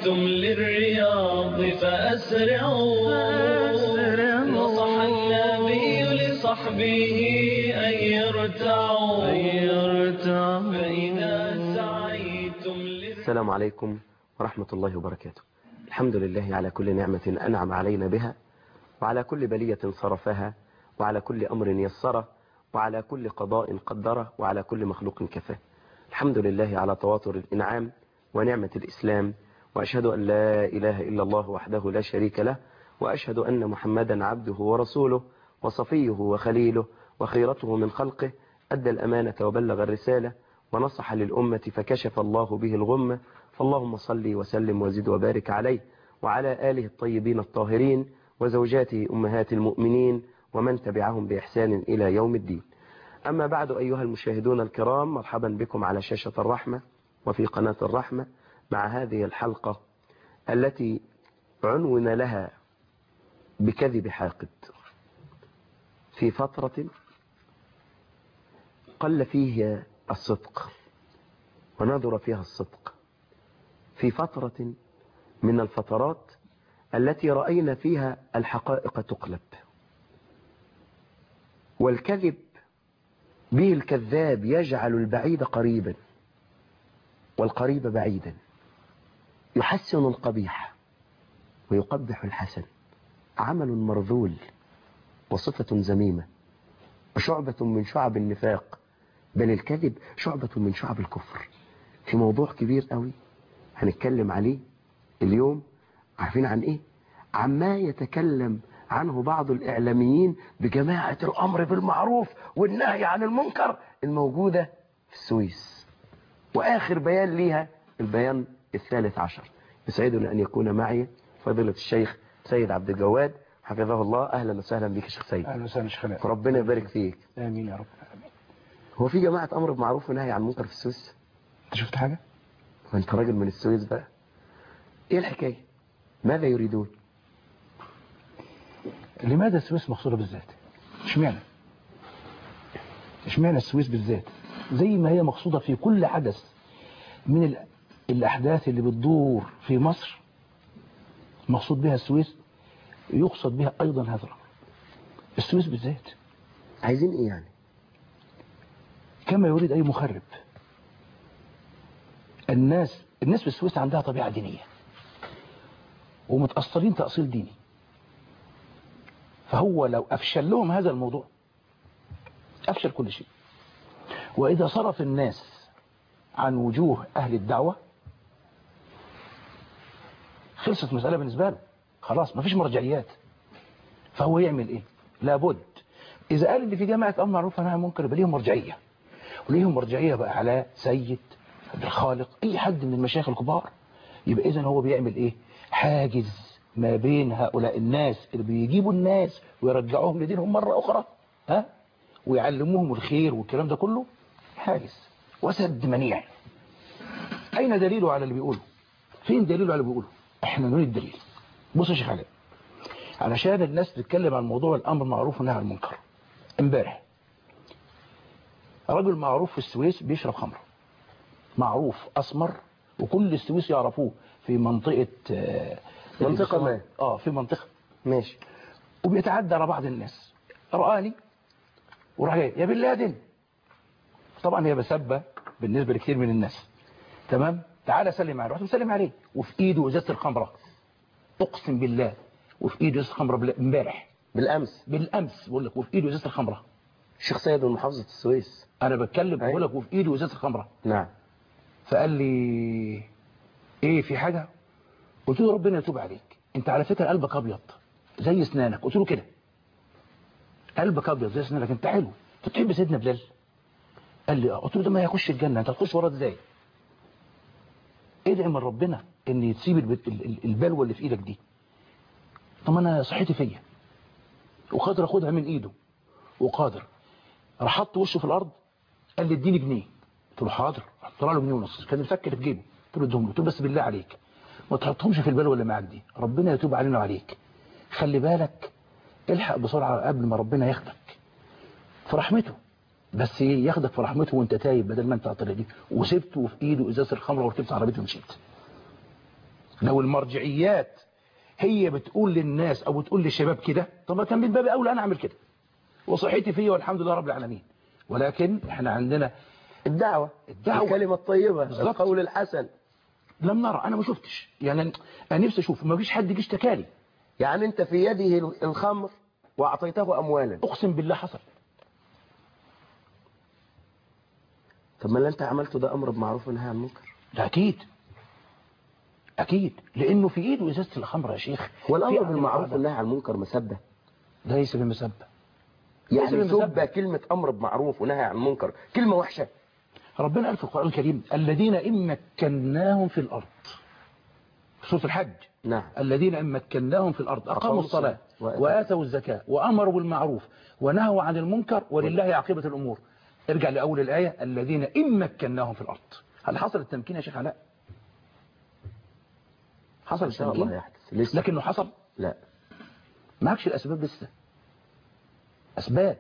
سعيتم للرياض فأسرعوا نصح النبي لصحبه أن يرتعوا فإذا سعيتم السلام عليكم ورحمة الله وبركاته الحمد لله على كل نعمة أنعم علينا بها وعلى كل بلية صرفها وعلى كل أمر يسره وعلى كل قضاء قدره وعلى كل مخلوق كفاه الحمد لله على تواتر الإنعام ونعمة الإسلام وأشهد أن لا إله إلا الله وحده لا شريك له وأشهد أن محمدا عبده ورسوله وصفيه وخليله وخيرته من خلقه أدى الأمانة وبلغ الرسالة ونصح للأمة فكشف الله به الغمة فاللهم صل وسلم وزد وبارك عليه وعلى آله الطيبين الطاهرين وزوجاته أمهات المؤمنين ومن تبعهم بإحسان إلى يوم الدين أما بعد أيها المشاهدون الكرام مرحبا بكم على شاشة الرحمة وفي قناة الرحمة مع هذه الحلقة التي عنون لها بكذب حاقد في فترة قل فيه الصدق ونظر فيها الصدق في فترة من الفترات التي رأينا فيها الحقائق تقلب والكذب به الكذاب يجعل البعيد قريبا والقريب بعيدا يحسن القبيح ويقبح الحسن عمل مرذول وصفة زميمة وشعبة من شعب النفاق بل الكذب شعبة من شعب الكفر في موضوع كبير قوي هنتكلم عليه اليوم عارفين عن ايه عما يتكلم عنه بعض الإعلاميين بجماعة الأمر بالمعروف والنهي عن المنكر الموجودة في السويس وآخر بيان ليها البيان الثالث عشر يسعدنا أن يكون معي فضيلة الشيخ سيد عبد الجواد حفظه الله أهلا وسهلا بك يا شيخ سيد أهلا وسهلا شيخ خلاف ربنا يبارك فيك آمين يا رب هو في جماعة أمر بمعروف ونهي عن المنكر في السويس أنت شفت حاجة؟ وانت راجل من السويس بقى ايه الحكاية ماذا يريدون لماذا السويس مقصورة بالذات؟ اشمعنى؟ اشمعنى السويس بالذات؟ زي ما هي مقصودة في كل حدث من ال... الأحداث اللي بتدور في مصر مقصود بها السويس يقصد بها أيضا هذا الأمر السويس بالذات عايزين ايه يعني كما يريد أي مخرب الناس الناس في السويس عندها طبيعة دينية ومتأصلين تأصيل ديني فهو لو أفشل لهم هذا الموضوع أفشل كل شيء وإذا صرف الناس عن وجوه أهل الدعوة خلصت مسألة بالنسبة له خلاص مفيش مرجعيات فهو يعمل إيه لابد إذا قال اللي في جامعة أمر معروف أنها منكر يبقى ليهم مرجعية وليهم مرجعية بقى على سيد عبد الخالق أي حد من المشايخ الكبار يبقى إذا هو بيعمل إيه حاجز ما بين هؤلاء الناس اللي بيجيبوا الناس ويرجعوهم لدينهم مرة أخرى ها ويعلموهم الخير والكلام ده كله حاجز وسد منيع أين دليله على اللي بيقوله فين دليله على اللي بيقوله احنا نريد دليل بص يا شيخ علاء علشان الناس تتكلم عن موضوع الأمر معروف ونهي عن المنكر امبارح رجل معروف في السويس بيشرب خمره معروف أسمر وكل السويس يعرفوه في منطقة آه منطقة ما اه في منطقة ماشي وبيتعدى على بعض الناس رآني وراح جاي يا بن لادن طبعا هي بسبة بالنسبة لكثير من الناس تمام تعالى سلم عليه رحت مسلم عليه وفي ايده ازازه الخمره اقسم بالله وفي ايده ازازه الخمره امبارح بالامس بالامس بقول لك وفي ايده ازازه الخمره الشيخ سيد من محافظة السويس انا بتكلم بقول لك وفي ايده ازازه الخمره نعم فقال لي ايه في حاجه قلت له ربنا يتوب عليك انت على فكره قلبك ابيض زي اسنانك قلت له كده قلبك ابيض زي اسنانك انت حلو انت بتحب سيدنا بلال قال لي اه قلت له ده ما هيخش الجنه انت هتخش وراه ازاي ادعي من ربنا ان يتسيب البلوه اللي في ايدك دي طب انا صحتي فيا وقادر اخدها من ايده وقادر راح حط وشه في الارض قال لي اديني جنيه قلت له حاضر طلع له جنيه ونص كان مفكر في جيبه قلت له ادهم قلت له بس بالله عليك ما تحطهمش في البلوه اللي معاك دي ربنا يتوب علينا وعليك خلي بالك الحق بسرعه قبل ما ربنا ياخدك في رحمته بس ياخدك في رحمته وانت تايب بدل ما انت على الطريق دي وسبته في ايده ازازه الخمره وركبت عربيتي ومشيت لو المرجعيات هي بتقول للناس او بتقول للشباب كده طب ما كان من باب اولى انا اعمل كده وصحتي فيه والحمد لله رب العالمين ولكن احنا عندنا الدعوة الدعوة. الكلمة الطيبة بالظبط. القول الحسن لم نرى انا ما شفتش يعني انا نفسي اشوف ما فيش حد جه اشتكى لي يعني انت في يده الخمر واعطيته اموالا اقسم بالله حصل طب ما اللي انت عملته ده امر بمعروف ونهي عن المنكر ده اكيد اكيد لانه في ايده ازازه الخمر يا شيخ هو الامر في بالمعروف قاعدة. والنهي عن المنكر مسبة ليس بمسبه ليس يعني بمسبة. سب كلمة امر بمعروف ونهي عن المنكر كلمة وحشة ربنا قال في القرآن الكريم الذين إن مكناهم في الأرض في سورة الحج نعم الذين إن مكناهم في الأرض أقاموا أقاموا الصلاة الصلاة. وآتوا الزكاة وأمروا بالمعروف ونهوا عن المنكر ولله عاقبة الأمور ارجع لأول الآية الذين إن مكناهم في الأرض هل حصل التمكين يا شيخ علاء حصل ان شاء الله التمكين يحدث لسه لكنه حصل لا معكش الأسباب لسه أسباب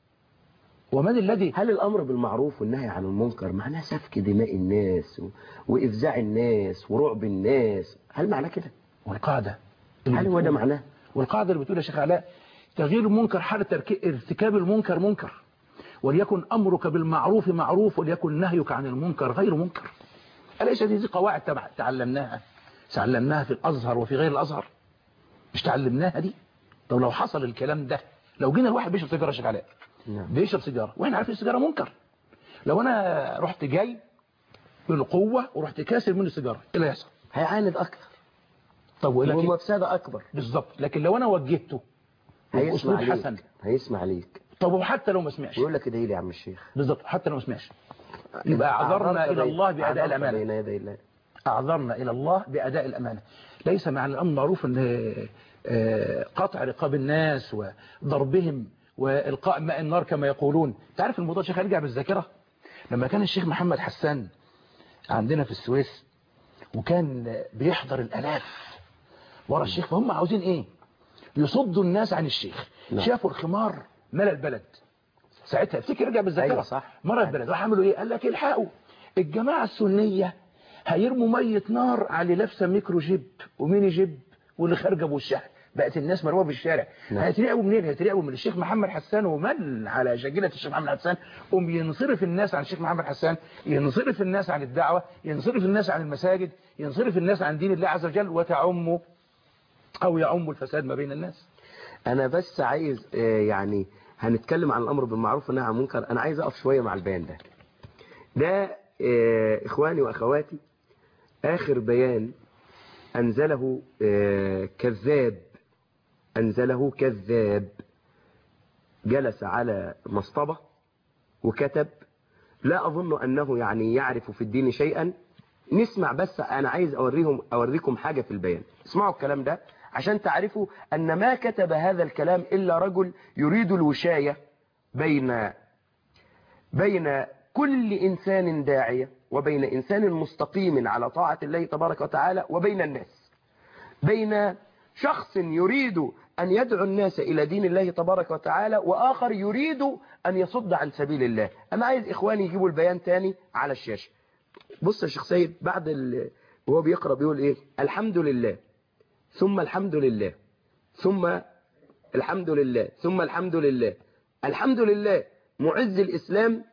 ومن الذي هل الامر بالمعروف والنهي عن المنكر معناه سفك دماء الناس و... وافزاع الناس ورعب الناس هل معناه كده والقاعدة اللي هل هو ده بتقول- معناه والقاعدة اللي بتقول يا شيخ علاء تغيير المنكر حال ترك- ارتكاب المنكر منكر وليكن أمرك بالمعروف معروف وليكن نهيك عن المنكر غير منكر أليس هذه قواعد تبع- تعلمناها تعلمناها في الأزهر وفي غير الأزهر مش تعلمناها دي طب لو حصل الكلام ده لو جينا الواحد بيشرب سيجارة يا شيخ علاء نعم بيشرب سيجارة واحنا عارفين السيجارة منكر لو أنا رحت جاي بالقوة ورحت كاسر منه السيجارة ايه اللي هيحصل هيعاند اكثر طب ولكن والمفسدة اكبر بالظبط لكن لو أنا وجهته هيسمع بأسلوب عليك حسن هيسمع عليك طب وحتى لو ما سمعش ويقول لك ادعي لي يا عم الشيخ بالظبط حتى لو ما سمعش يبقى اعذرنا أعذرت الى بين- الله باداء أعذرت الامانه بين يدي الله اعذرنا الى الله باداء الامانه ليس معنى الامر معروف ان آه، قطع رقاب الناس وضربهم والقاء ماء النار كما يقولون تعرف الموضوع شيخ ارجع بالذاكره لما كان الشيخ محمد حسان عندنا في السويس وكان بيحضر الالاف ورا الشيخ فهم عاوزين ايه يصدوا الناس عن الشيخ نعم. شافوا الخمار ملا البلد ساعتها افتكر ارجع بالذاكره أيوة صح. مر البلد راح عملوا ايه قال لك الحقوا الجماعه السنيه هيرموا ميه نار على اللي لابسه ميكرو جيب وميني جيب واللي خارجه بوشها بقت الناس مرعوبه في الشارع نعم. هيترعبوا منين هيترعبوا من الشيخ محمد حسان ومن على شجره الشيخ محمد حسان قوم ينصرف الناس عن الشيخ محمد حسان ينصرف الناس عن الدعوه ينصرف الناس عن المساجد ينصرف الناس عن دين الله عز وجل وتعم او يعم الفساد ما بين الناس انا بس عايز آه، يعني هنتكلم عن الامر بالمعروف والنهي عن المنكر انا عايز اقف شويه مع البيان ده ده آه، اخواني واخواتي اخر بيان انزله آه، كذاب انزله كذاب جلس على مصطبه وكتب لا اظن انه يعني يعرف في الدين شيئا نسمع بس انا عايز اوريهم اوريكم حاجه في البيان اسمعوا الكلام ده عشان تعرفوا ان ما كتب هذا الكلام الا رجل يريد الوشايه بين بين كل انسان داعيه وبين انسان مستقيم على طاعه الله تبارك وتعالى وبين الناس بين شخص يريد أن يدعو الناس إلى دين الله تبارك وتعالى وآخر يريد أن يصد عن سبيل الله أنا عايز إخواني يجيبوا البيان تاني على الشاشة بص يا شيخ سيد بعد ال... وهو بيقرأ بيقول إيه الحمد لله ثم الحمد لله ثم الحمد لله ثم الحمد لله الحمد لله معز الإسلام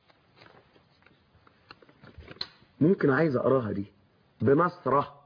ممكن عايز أقراها دي بنصره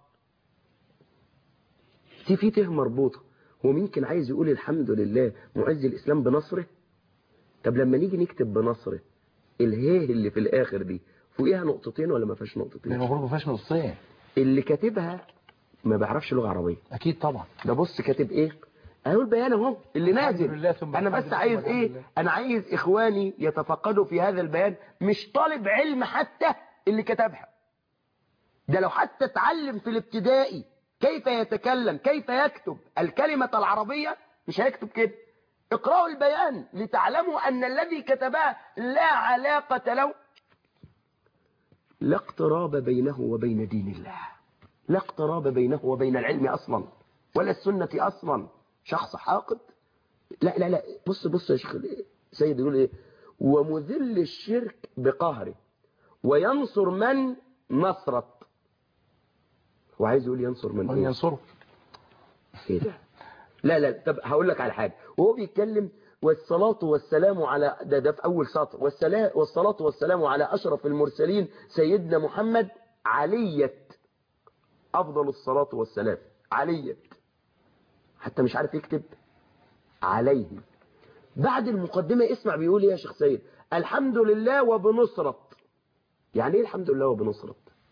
دي في ته مربوطة هو ممكن عايز يقول الحمد لله معز الإسلام بنصره طب لما نيجي نكتب بنصره الهيه اللي في الآخر دي فوقيها نقطتين ولا ما فيهاش نقطتين المفروض ما فيهاش نصين اللي كاتبها ما بيعرفش لغة عربية اكيد طبعا ده بص كاتب ايه اهو البيان اهو اللي الحمد نازل لله ثم انا الحمد بس لله عايز ثم الحمد ايه لله. انا عايز اخواني يتفقدوا في هذا البيان مش طالب علم حتى اللي كتبها ده لو حتى اتعلم في الابتدائي كيف يتكلم كيف يكتب الكلمة العربية مش هيكتب كده اقرأوا البيان لتعلموا أن الذي كتبها لا علاقة له لا اقتراب بينه وبين دين الله لا اقتراب بينه وبين العلم أصلا ولا السنة أصلا شخص حاقد لا لا لا بص بص يا شيخ سيد يقول ايه ومذل الشرك بقهره وينصر من نصرت هو عايز يقول ينصر من من ايه ينصره ايه ده لا لا طب هقول لك على حاجه وهو بيتكلم والصلاة والسلام على ده ده في أول سطر والسلام والصلاة والسلام على أشرف المرسلين سيدنا محمد علية أفضل الصلاة والسلام علية حتى مش عارف يكتب عليه بعد المقدمة اسمع بيقول ايه يا شيخ سيد الحمد لله وبنصرة يعني ايه الحمد لله وبنصرة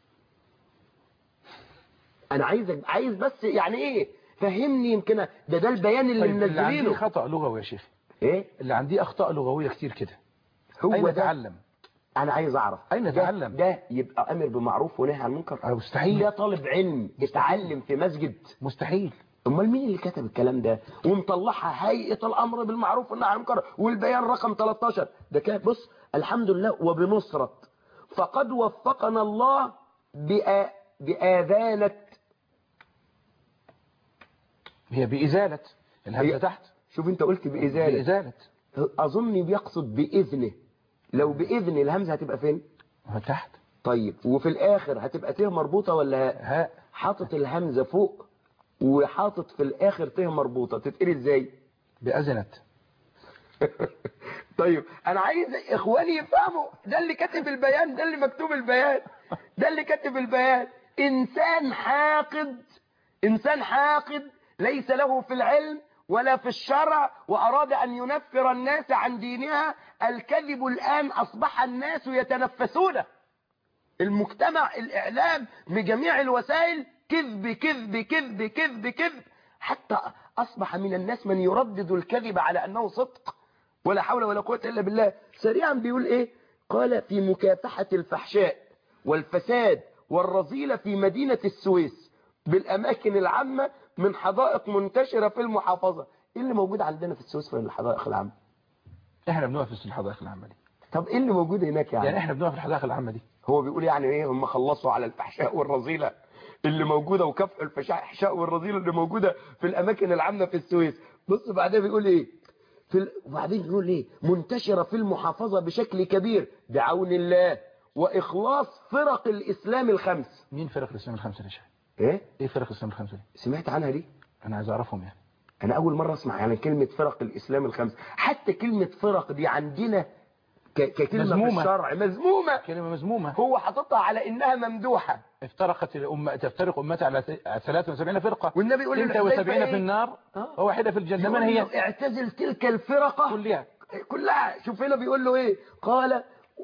انا عايزك عايز بس يعني ايه فهمني يمكن ده ده البيان اللي طيب اللي عندي منزلينه خطأ لغوي يا شيخ ايه اللي عندي أخطاء لغوية كتير كده هو أين ده أتعلم انا عايز اعرف أين ده- أتعلم؟ ده يبقى امر بمعروف ونهي عن المنكر أه، مستحيل ده طالب علم اتعلم في مسجد مستحيل امال مين اللي كتب الكلام ده ومطلعها هيئه الامر بالمعروف والنهي عن المنكر والبيان رقم 13 ده كان بص الحمد لله وبنصره فقد وفقنا الله بآ... بآذانة هي بإزالة الهمزة هي- تحت شوف انت قلت بإزالة بإزالة اظن بيقصد بإذنه لو بإذن الهمزة هتبقى فين هو تحت طيب وفي الاخر هتبقى ت مربوطة ولا هاء؟ هاء حاطط الهمزة فوق وحاطط في الاخر ت مربوطة تتقري ازاي بأذنت طيب انا عايز اخواني يفهموا ده اللي كاتب البيان ده اللي مكتوب البيان ده اللي كاتب البيان انسان حاقد انسان حاقد ليس له في العلم ولا في الشرع واراد ان ينفر الناس عن دينها الكذب الان اصبح الناس يتنفسونه المجتمع الاعلام بجميع الوسائل كذب كذب كذب كذب كذب حتى اصبح من الناس من يردد الكذب على انه صدق ولا حول ولا قوة إلا بالله سريعا بيقول إيه قال في مكافحة الفحشاء والفساد والرذيلة في مدينة السويس بالأماكن العامة من حدائق منتشرة في المحافظة إيه اللي موجود عندنا في السويس في الحدائق العامة احنا بنقف في الحدائق العامة دي طب إيه اللي موجود هناك يعني, يعني احنا بنقف في الحدائق العامة دي هو بيقول يعني إيه هم خلصوا على الفحشاء والرذيلة اللي موجودة وكفء الفحشاء والرذيلة اللي موجودة في الأماكن العامة في السويس بص بعدين بيقول إيه في ال... وبعدين يقول ايه منتشرة في المحافظة بشكل كبير بعون الله وإخلاص فرق الإسلام الخمس مين فرق الإسلام الخمسة دي يا شيخ؟ ايه ايه فرق الإسلام الخمسة دي سمعت عنها دي انا عايز اعرفهم يعني أنا أول مرة أسمع يعني كلمة فرق الإسلام الخمس حتى كلمة فرق دي عندنا ك... ككلمة مذمومة. في الشرع مذمومة كلمة مذمومة هو حاططها على إنها ممدوحة افترقت الأمة تفترق أمتي على ث- على 73 فرقة والنبي يقول للحذيفة 76 إيه؟ في النار آه. وواحدة في الجنة من يقول هي له اعتزل تلك الفرقة كلها كلها شوف هنا بيقول له ايه قال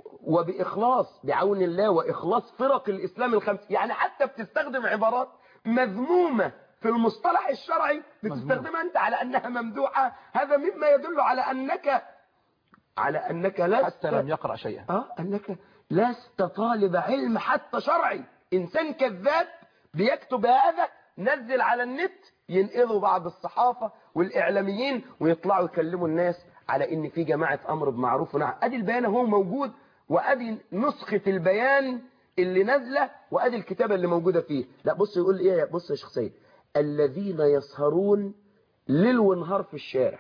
وبإخلاص بعون الله وإخلاص فرق الإسلام الخمس يعني حتى بتستخدم عبارات مذمومة في المصطلح الشرعي بتستخدمها أنت على أنها ممدوحة هذا مما يدل على أنك على أنك لست حتى لم يقرأ شيئا اه أنك لست طالب علم حتى شرعي إنسان كذاب بيكتب هذا نزل على النت ينقذوا بعض الصحافة والإعلاميين ويطلعوا يكلموا الناس على إن في جماعة أمر بمعروف ونهي أدي البيان هو موجود وأدي نسخة البيان اللي نازلة وأدي الكتابة اللي موجودة فيه لا بص يقول إيه بص يا شيخ سيد الذين يسهرون ليل ونهار في الشارع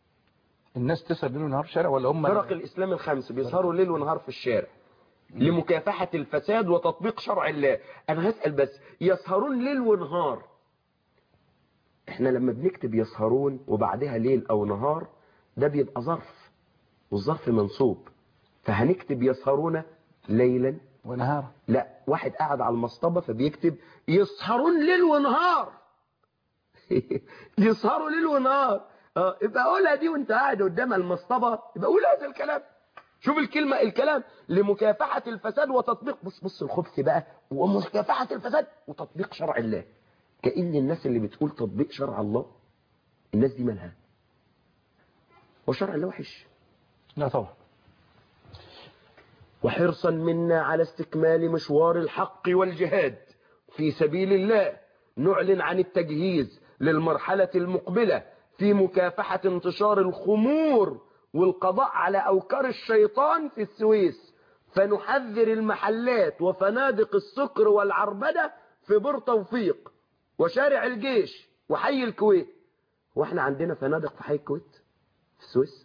الناس تسهر ليل ونهار في الشارع ولا هم فرق الإسلام الخمس بيسهروا ليل ونهار في الشارع لمكافحة الفساد وتطبيق شرع الله أنا هسأل بس يسهرون ليل ونهار احنا لما بنكتب يسهرون وبعدها ليل أو نهار ده بيبقى ظرف والظرف منصوب فهنكتب يسهرون ليلا ونهار لا واحد قاعد على المصطبة فبيكتب يسهرون ليل ونهار يسهروا ليل ونهار اه يبقى قولها دي وانت قاعد قدام المصطبة يبقى قول هذا الكلام شوف الكلمة الكلام لمكافحة الفساد وتطبيق بص بص الخبث بقى ومكافحة الفساد وتطبيق شرع الله كأن الناس اللي بتقول تطبيق شرع الله الناس دي مالها وشرع الله وحش لا طبعا وحرصا منا على استكمال مشوار الحق والجهاد في سبيل الله نعلن عن التجهيز للمرحلة المقبلة في مكافحة انتشار الخمور والقضاء على أوكار الشيطان في السويس فنحذر المحلات وفنادق السكر والعربدة في بر توفيق وشارع الجيش وحي الكويت واحنا عندنا فنادق في حي الكويت في السويس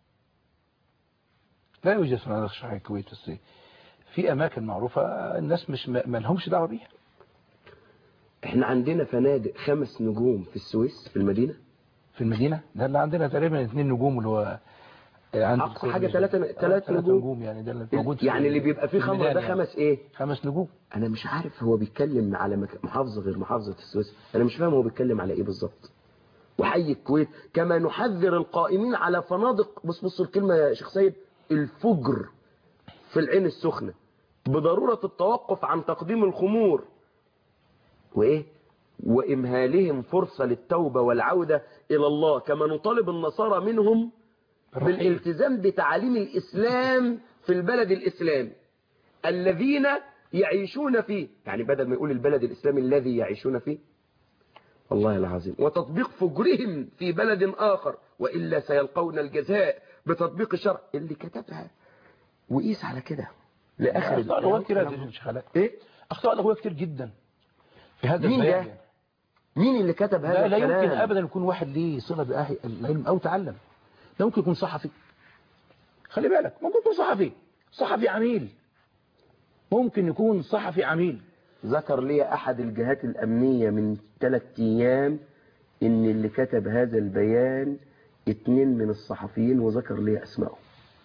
لا يوجد فنادق شرعية الكويت بس في أماكن معروفة الناس مش ما ما لهمش دعوة بيها احنا عندنا فنادق خمس نجوم في السويس في المدينة في المدينة ده اللي عندنا تقريبا اثنين نجوم اللي هو عند أقصى الدكتور حاجة نجم. تلاتة- آه، تلات تلاتة نجوم. نجوم يعني ده اللي موجود في- يعني اللي بيبقى فيه في خمرة الميدان ده يعني. خمس ايه خمس نجوم انا مش عارف هو بيتكلم على مك... محافظة غير محافظة السويس انا مش فاهم هو بيتكلم على ايه بالظبط وحي الكويت كما نحذر القائمين على فنادق بص بص الكلمة يا شيخ سيد الفجر في العين السخنة بضرورة التوقف عن تقديم الخمور وايه وامهالهم فرصة للتوبة والعودة الى الله كما نطالب النصارى منهم بالالتزام بتعاليم الاسلام في البلد الاسلامي الذين يعيشون فيه يعني بدل ما يقول البلد الإسلامي الذي يعيشون فيه والله العظيم وتطبيق فجرهم في بلد آخر وإلا سيلقون الجزاء بتطبيق الشرع اللي كتبها وقيس على كده لآخر أخطاء لغوية كتير يا شيخ علاء. إيه؟ أخطاء لغوية كتير جدا في هذا مين البيان ده؟ يعني. مين اللي كتب هذا لا, لا الكلام يمكن أبدا يكون واحد ليه صلة بأهل العلم أو تعلم لا ممكن يكون صحفي خلي بالك ممكن يكون صحفي صحفي عميل ممكن يكون صحفي عميل ذكر لي أحد الجهات الأمنية من ثلاث أيام إن اللي كتب هذا البيان اتنين من الصحفيين وذكر لي أسمائهم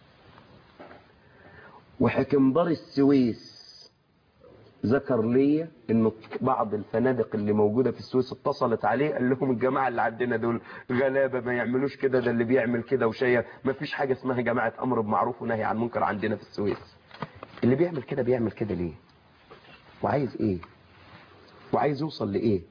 وحكمدار السويس ذكر لي إن بعض الفنادق اللي موجودة في السويس اتصلت عليه قال لهم الجماعة اللي عندنا دول غلابة ما يعملوش كده ده اللي بيعمل كده وشيء ما فيش حاجة اسمها جماعة أمر بمعروف ونهي عن منكر عندنا في السويس اللي بيعمل كده بيعمل كده ليه وعايز ايه وعايز يوصل لايه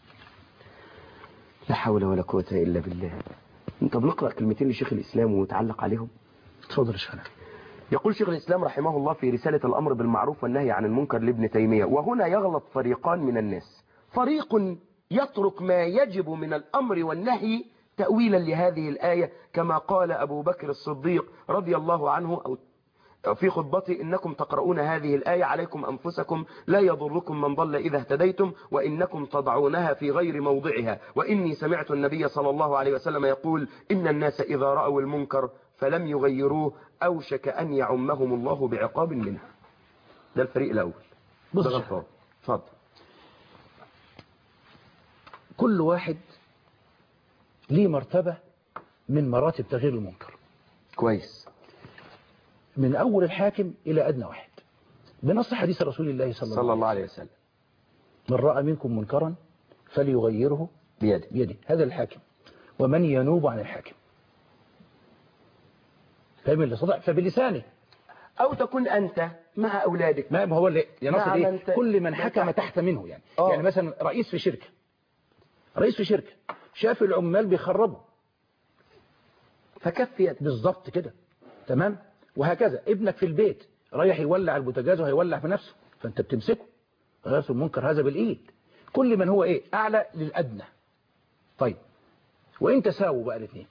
لا حول ولا قوة الا بالله انت بنقرأ كلمتين لشيخ الاسلام ونتعلق عليهم اتفضل يا شيخ علاء. يقول شيخ الإسلام رحمه الله في رسالة الأمر بالمعروف والنهي عن المنكر لابن تيمية وهنا يغلط فريقان من الناس فريق يترك ما يجب من الأمر والنهي تأويلا لهذه الآية كما قال أبو بكر الصديق رضي الله عنه أو في خطبته إنكم تقرؤون هذه الآية عليكم أنفسكم لا يضركم من ضل إذا اهتديتم وإنكم تضعونها في غير موضعها وإني سمعت النبي صلى الله عليه وسلم يقول إن الناس إذا رأوا المنكر فلم يغيروه أوشك أن يعمهم الله بعقاب منه ده الفريق الأول بص ده يا شيخ. غلطان اتفضل كل واحد ليه مرتبة من مراتب تغيير المنكر كويس من أول الحاكم إلى أدنى واحد بنص حديث رسول الله صلى الله صلى عليه الله عليه وسلم وسلم من رأى منكم منكرا فليغيره بيده بيده هذا الحاكم ومن ينوب عن الحاكم فاهم اللي صدق فبلسانه أو تكون أنت مع أولادك ما ما هو اللي ينصد نعم، ايه أنت- كل من من حكم تحت. تحت منه يعني آه. يعني مثلا رئيس في شركة رئيس في شركة شاف العمال بيخربوا فكف يدك بالظبط كده تمام وهكذا ابنك في البيت رايح يولع البوتاجاز وهيولع في نفسه فانت بتمسكه غير المنكر هذا بالايد كل من هو ايه اعلى للادنى طيب وان تساووا بقى الاثنين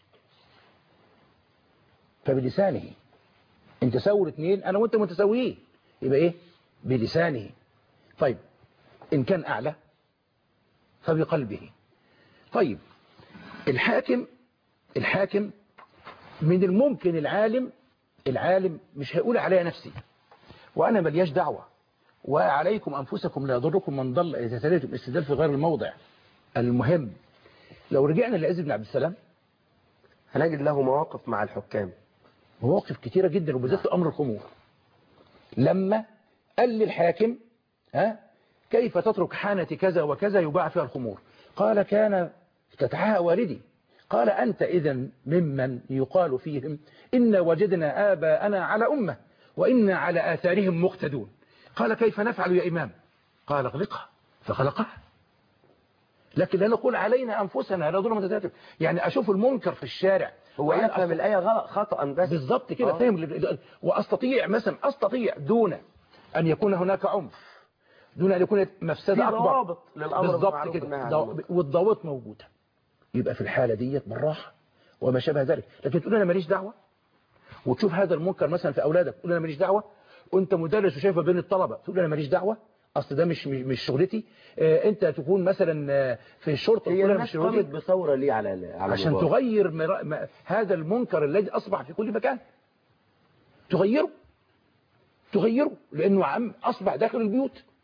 فبلسانه ان تساووا الاثنين انا وانت متساويين يبقى ايه بلسانه طيب ان كان اعلى فبقلبه طيب الحاكم الحاكم من الممكن العالم العالم مش هيقول عليها نفسي وأنا ملياش دعوة وعليكم أنفسكم لا يضركم من ضل إذا تليتم استدلال في غير الموضع المهم لو رجعنا لعز بن عبد السلام هنجد له مواقف مع الحكام مواقف كتيرة جدا وبالذات في أمر الخمور لما قال للحاكم ها كيف تترك حانة كذا وكذا يباع فيها الخمور قال كان افتتحها والدي قال أنت إذا ممن يقال فيهم إن وجدنا آباءنا على أمة وإنا على آثارهم مقتدون قال كيف نفعل يا إمام قال اغلقها فخلقها لكن لا نقول علينا أنفسنا لا ظلم تتاتب يعني أشوف المنكر في الشارع هو وأنا يفهم الآية غلط خطأ بس بالظبط كده آه. فاهم اللي- واستطيع مثلا استطيع دون ان يكون هناك عنف دون ان يكون في مفسده اكبر ضوابط للأمر بالظبط بالمعروف كده والنهي عن ضو- المنكر. والضوابط موجوده يبقى في الحاله ديت بالراحه وما شابه ذلك لكن تقول انا ماليش دعوه وتشوف هذا المنكر مثلا في اولادك تقول انا ماليش دعوه وانت مدرس وشايفه بين الطلبه تقول انا ماليش دعوه اصل ده مش مش مش شغلتي آه، انت تكون مثلا آه، في الشرطه هي تقول انا مش الناس شغلتي قامت بثورة ليه على على عشان مبارك؟ تغير مرا... ما... هذا المنكر الذي أصبح في كل مكان تغيره تغيره لأنه عم أصبح داخل البيوت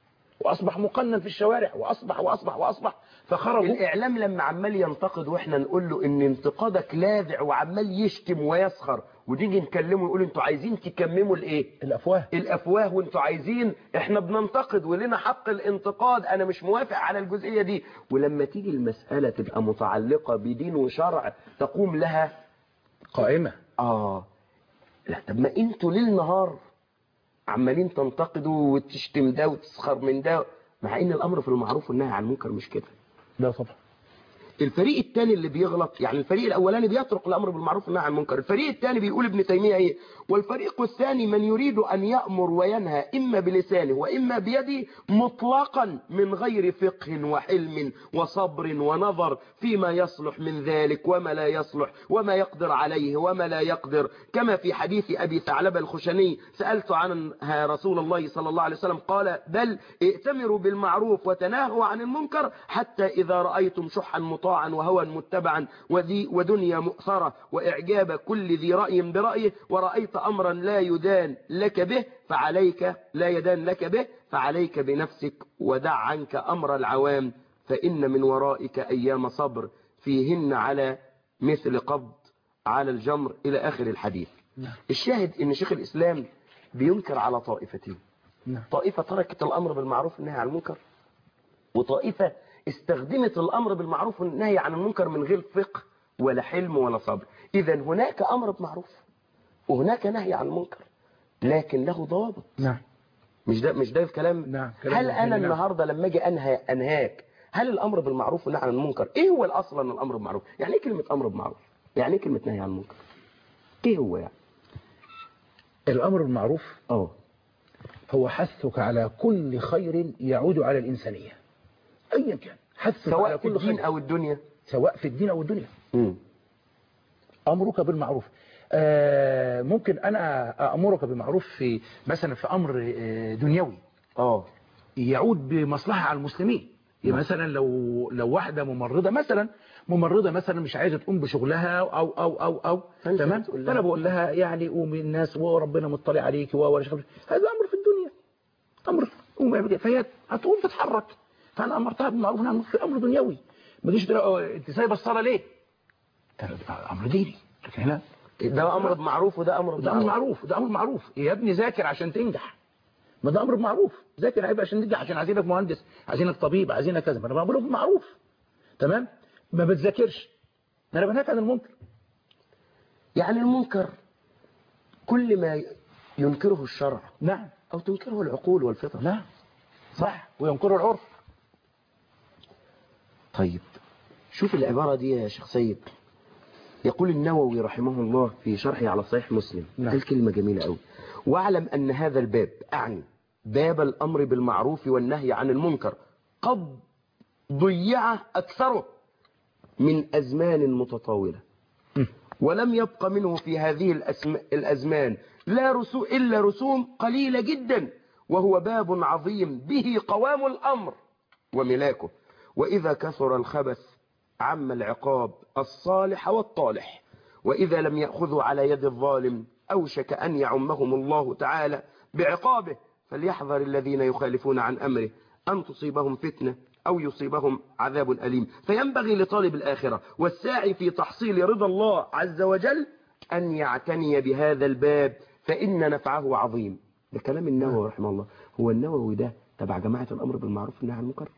واصبح مقنن في الشوارع واصبح واصبح واصبح فخرجوا الاعلام لما عمال ينتقد واحنا نقول له ان انتقادك لاذع وعمال يشتم ويسخر ونيجي نكلمه يقول انتوا عايزين تكمموا الايه الافواه الافواه وانتوا عايزين احنا بننتقد ولنا حق الانتقاد انا مش موافق على الجزئيه دي ولما تيجي المساله تبقى متعلقه بدين وشرع تقوم لها قائمه اه لا طب ما انتوا ليل نهار عمالين تنتقدوا وتشتم ده وتسخر من ده مع ان الامر في المعروف والنهي عن المنكر مش كده لا طبعا الفريق الثاني اللي بيغلط يعني الفريق الاولاني بيترك الامر بالمعروف والنهي عن المنكر الفريق الثاني بيقول ابن تيميه ايه والفريق الثاني من يريد ان يامر وينهى اما بلسانه واما بيده مطلقا من غير فقه وحلم وصبر ونظر فيما يصلح من ذلك وما لا يصلح وما يقدر عليه وما لا يقدر كما في حديث ابي ثعلبه الخشني سالت عنها رسول الله صلى الله عليه وسلم قال بل ائتمروا بالمعروف وتناهوا عن المنكر حتى اذا رايتم شحا مطاعا وهوى متبعا وذي ودنيا مؤثرة وإعجاب كل ذي رأي برأيه ورأيت أمرا لا يدان لك به فعليك لا يدان لك به فعليك بنفسك ودع عنك أمر العوام فإن من ورائك أيام صبر فيهن على مثل قبض على الجمر إلى آخر الحديث الشاهد إن شيخ الإسلام بينكر على طائفتين نعم. طائفة تركت الأمر بالمعروف والنهي عن المنكر وطائفة استخدمت الأمر بالمعروف والنهي عن المنكر من غير فقه ولا حلم ولا صبر إذا هناك أمر بمعروف وهناك نهي عن المنكر لكن له ضوابط نعم مش ده مش ده الكلام نعم، كلام هل جميل، أنا نعم. النهاردة لما أجي أنهى أنهاك هل الأمر بالمعروف والنهي عن المنكر إيه هو الأصل من الأمر بالمعروف يعني إيه كلمة أمر بالمعروف يعني إيه كلمة نهي عن المنكر إيه هو يعني الامر بالمعروف اه هو حثك على كل خير يعود على الانسانيه ايا كان حثك على سواء في كل الدين خير أو الدنيا سواء في الدين او الدنيا مم. امرك بالمعروف آه، ممكن انا امرك بالمعروف في مثلا في امر آه، دنيوي اه يعود بمصلحه على المسلمين يعني مثلا لو لو واحده ممرضه مثلا ممرضه مثلا مش عايزه تقوم بشغلها او او او او فأنت تمام بتقول لها. فانا بقول لها يعني قومي الناس وربنا مطلع عليكي ولا شغل هذا امر في الدنيا امر قومي اعملي فهي هتقوم تتحرك فانا امرتها بالمعروف نعم في امر دنيوي ما تجيش تقول لها، انت سايبه الصلاه ليه؟ ده امر ديني لكن هنا ده أمر بمعروف وده أمر ده امر بمعروف معروف ده امر معروف يا ابني ذاكر عشان تنجح ما ده امر معروف ذاكر عيب عشان تنجح عشان عايزينك مهندس عايزينك طبيب عايزينك كذا ما انا بعمله بالمعروف تمام ما بتذاكرش ما انا بنهاك عن المنكر يعني المنكر كل ما ينكره الشرع نعم أو تنكره العقول والفطر نعم صح وينكر العرف طيب شوف العبارة دي يا شيخ سيد يقول النووي رحمه الله في شرحه على صحيح مسلم نعم. قال كلمة جميلة قوي واعلم أن هذا الباب أعني باب الأمر بالمعروف والنهي عن المنكر قد ضيع أكثره من أزمان متطاولة ولم يبق منه في هذه الأسم... الأزمان لا رسوم إلا رسوم قليلة جدا وهو باب عظيم به قوام الأمر وملاكه وإذا كثر الخبث عم العقاب الصالح والطالح وإذا لم يأخذوا على يد الظالم أوشك أن يعمهم الله تعالى بعقابه فليحذر الذين يخالفون عن أمره أن تصيبهم فتنة أو يصيبهم عذاب أليم فينبغي لطالب الآخرة والساعي في تحصيل رضا الله عز وجل أن يعتني بهذا الباب فإن نفعه عظيم ده كلام النووي رحمه الله هو النووي ده تبع جماعة الأمر بالمعروف والنهي عن المنكر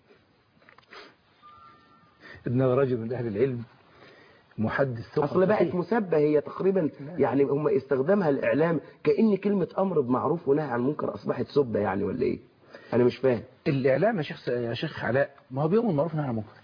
إنه رجل من أهل العلم محدث ثقة اصل بقت فقيه. مسبه هي تقريبا يعني هم استخدامها الاعلام كان كلمه امر بمعروف ونهي عن المنكر اصبحت سبه يعني ولا ايه انا مش فاهم الإعلام يا شيخ يا شيخ علاء ما هو بيأمر بالمعروف ونهي عن المنكر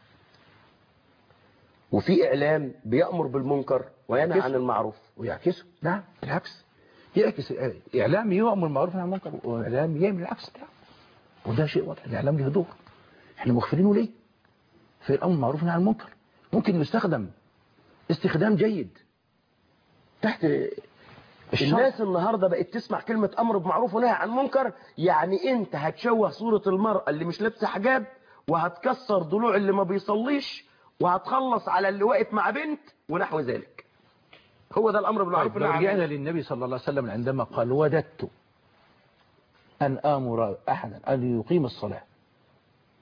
وفي اعلام بيامر بالمنكر وينهى يعكسه. عن المعروف ويعكسه نعم بالعكس يعكس إعلام يأمر بالمعروف ونهي عن المنكر وإعلام يعمل العكس بتاعه وده شيء واضح الإعلام له دور احنا مغفلينه ليه في الأمر بالمعروف والنهي عن المنكر ممكن يستخدم استخدام جيد تحت الشرع الناس النهارده بقت تسمع كلمه امر بمعروف ونهي عن منكر يعني انت هتشوه صوره المراه اللي مش لابسه حجاب وهتكسر ضلوع اللي ما بيصليش وهتخلص على اللي واقف مع بنت ونحو ذلك هو ده الامر بالمعروف طيب لو والنهي عن رجعنا المنكر للنبي صلى الله عليه وسلم عندما قال وددت أن آمر أحدا أن يقيم الصلاة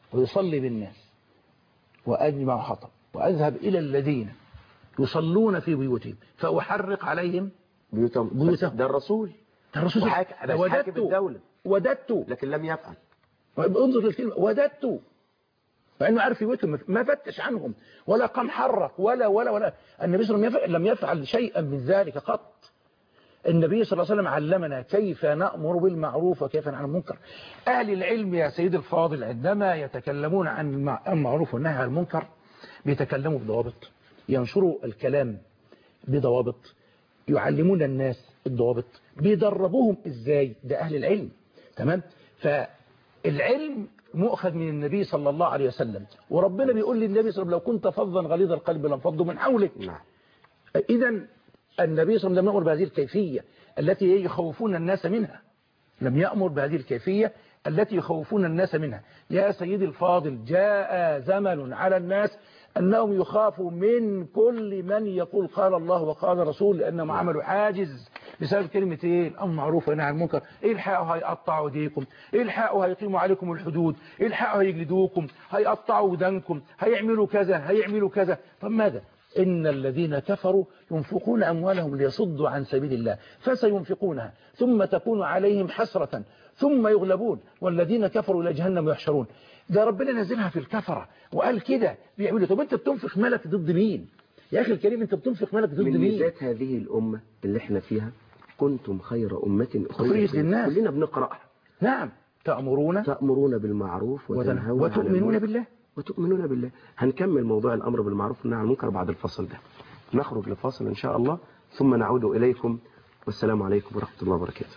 ويصلي بالناس وأجمع حطب وأذهب إلى الذين يصلون في بيوتهم فأحرق عليهم بيوتهم بيوتهم. ده الرسول ده الرسول صلى الله وحاك- عليه وسلم. بس حاكم الدولة. وددت لكن لم يفعل انظر للكلمة وددت فإنه عارف في بيوتهم ما فتش عنهم ولا قام حرك ولا ولا ولا النبي صلى الله عليه وسلم لم يفعل شيئا من ذلك قط النبي صلى الله عليه وسلم علمنا كيف نأمر بالمعروف وكيف ننهى عن المنكر أهل العلم يا سيد الفاضل عندما يتكلمون عن المع- المعروف والنهي عن المنكر بيتكلموا بضوابط ينشروا الكلام بضوابط يعلمون الناس الضوابط بيدربوهم ازاي ده أهل العلم تمام فالعلم مؤخذ من النبي صلى الله عليه وسلم وربنا بيقول للنبي صلى الله عليه وسلم لو كنت فظا غليظ القلب لانفضوا من حولك نعم إذا النبي صلى الله عليه وسلم لم يأمر بهذه الكيفية التي يخوفون الناس منها لم يأمر بهذه الكيفية التي يخوفون الناس منها يا سيدي الفاضل جاء زمن على الناس أنهم يخافوا من كل من يقول قال الله وقال رسول لأنهم عملوا حاجز بسبب كلمة ايه الأمر معروف ونهي عن المنكر الحقوا هيقطعوا ايديكم الحقوا هيقيموا عليكم الحدود الحقوا هيجلدوكم هيقطعوا ودانكم هيعملوا كذا هيعملوا كذا طب ماذا إن الذين كفروا ينفقون أموالهم ليصدوا عن سبيل الله فسينفقونها ثم تكون عليهم حسرة ثم يغلبون والذين كفروا إلى جهنم يحشرون ده ربنا نزلها في الكفرة وقال كده بيعملوا طب أنت بتنفق مالك ضد مين يا أخي الكريم أنت بتنفق مالك ضد من مين ميزات هذه الأمة اللي احنا فيها كنتم خير أمة أخرجت للناس. كلنا بنقرأها نعم تأمرون تأمرون بالمعروف وتنهون عن وتؤمنون المنكر بالله وتؤمنون بالله هنكمل موضوع الأمر بالمعروف والنهي عن المنكر بعد الفصل ده نخرج لفاصل إن شاء الله ثم نعود إليكم والسلام عليكم ورحمة الله وبركاته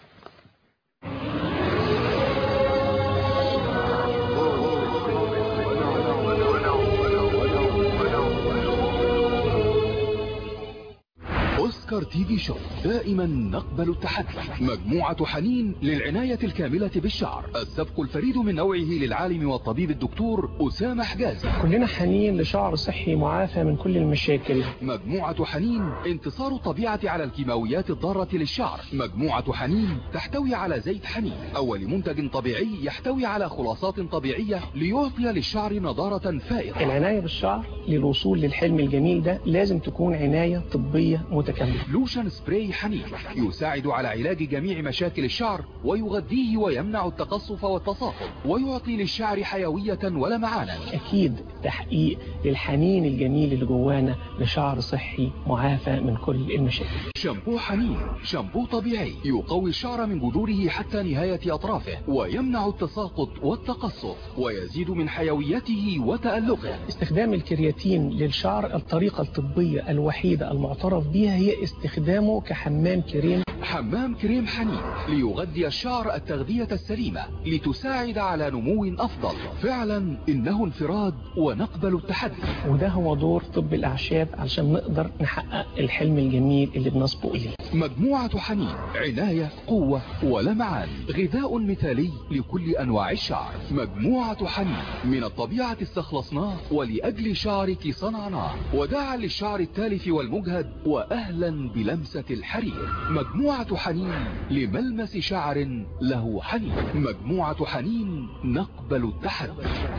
أوسكار تي في شو دائما نقبل التحدي مجموعة حنين للعناية الكاملة بالشعر السبق الفريد من نوعه للعالم والطبيب الدكتور أسامة حجازي كلنا حنين لشعر صحي معافى من كل المشاكل مجموعة حنين انتصار الطبيعة على الكيماويات الضارة للشعر مجموعة حنين تحتوي على زيت حنين أول منتج طبيعي يحتوي على خلاصات طبيعية ليعطي للشعر نضارة فائقة العناية بالشعر للوصول للحلم الجميل ده لازم تكون عناية طبية متكاملة لوشن سبراي حنين يساعد على علاج جميع مشاكل الشعر ويغذيه ويمنع التقصف والتصاقم ويعطي للشعر حيوية ولمعانا أكيد تحقيق للحنين الجميل اللي جوانا لشعر صحي معافى من كل المشاكل شامبو حنين شامبو طبيعي يقوي الشعر من جذوره حتى نهاية أطرافه ويمنع التساقط والتقصف ويزيد من حيويته وتألقه استخدام الكرياتين للشعر الطريقة الطبية الوحيدة المعترف بها هي استخدامه كحمام كريم حمام كريم حنين ليغذي الشعر التغذية السليمة لتساعد على نمو أفضل فعلا إنه انفراد ونقبل التحدي وده هو دور طب الأعشاب علشان نقدر نحقق الحلم الجميل اللي بنصبو إليه مجموعة حنين عناية قوة ولمعان غذاء مثالي لكل أنواع الشعر مجموعة حنين من الطبيعة استخلصناه ولأجل شعرك صنعناه وداعا للشعر التالف والمجهد وأهلا بلمسة الحرير مجموعة حنين لملمس شعر له حنين مجموعة حنين نقبل التحدي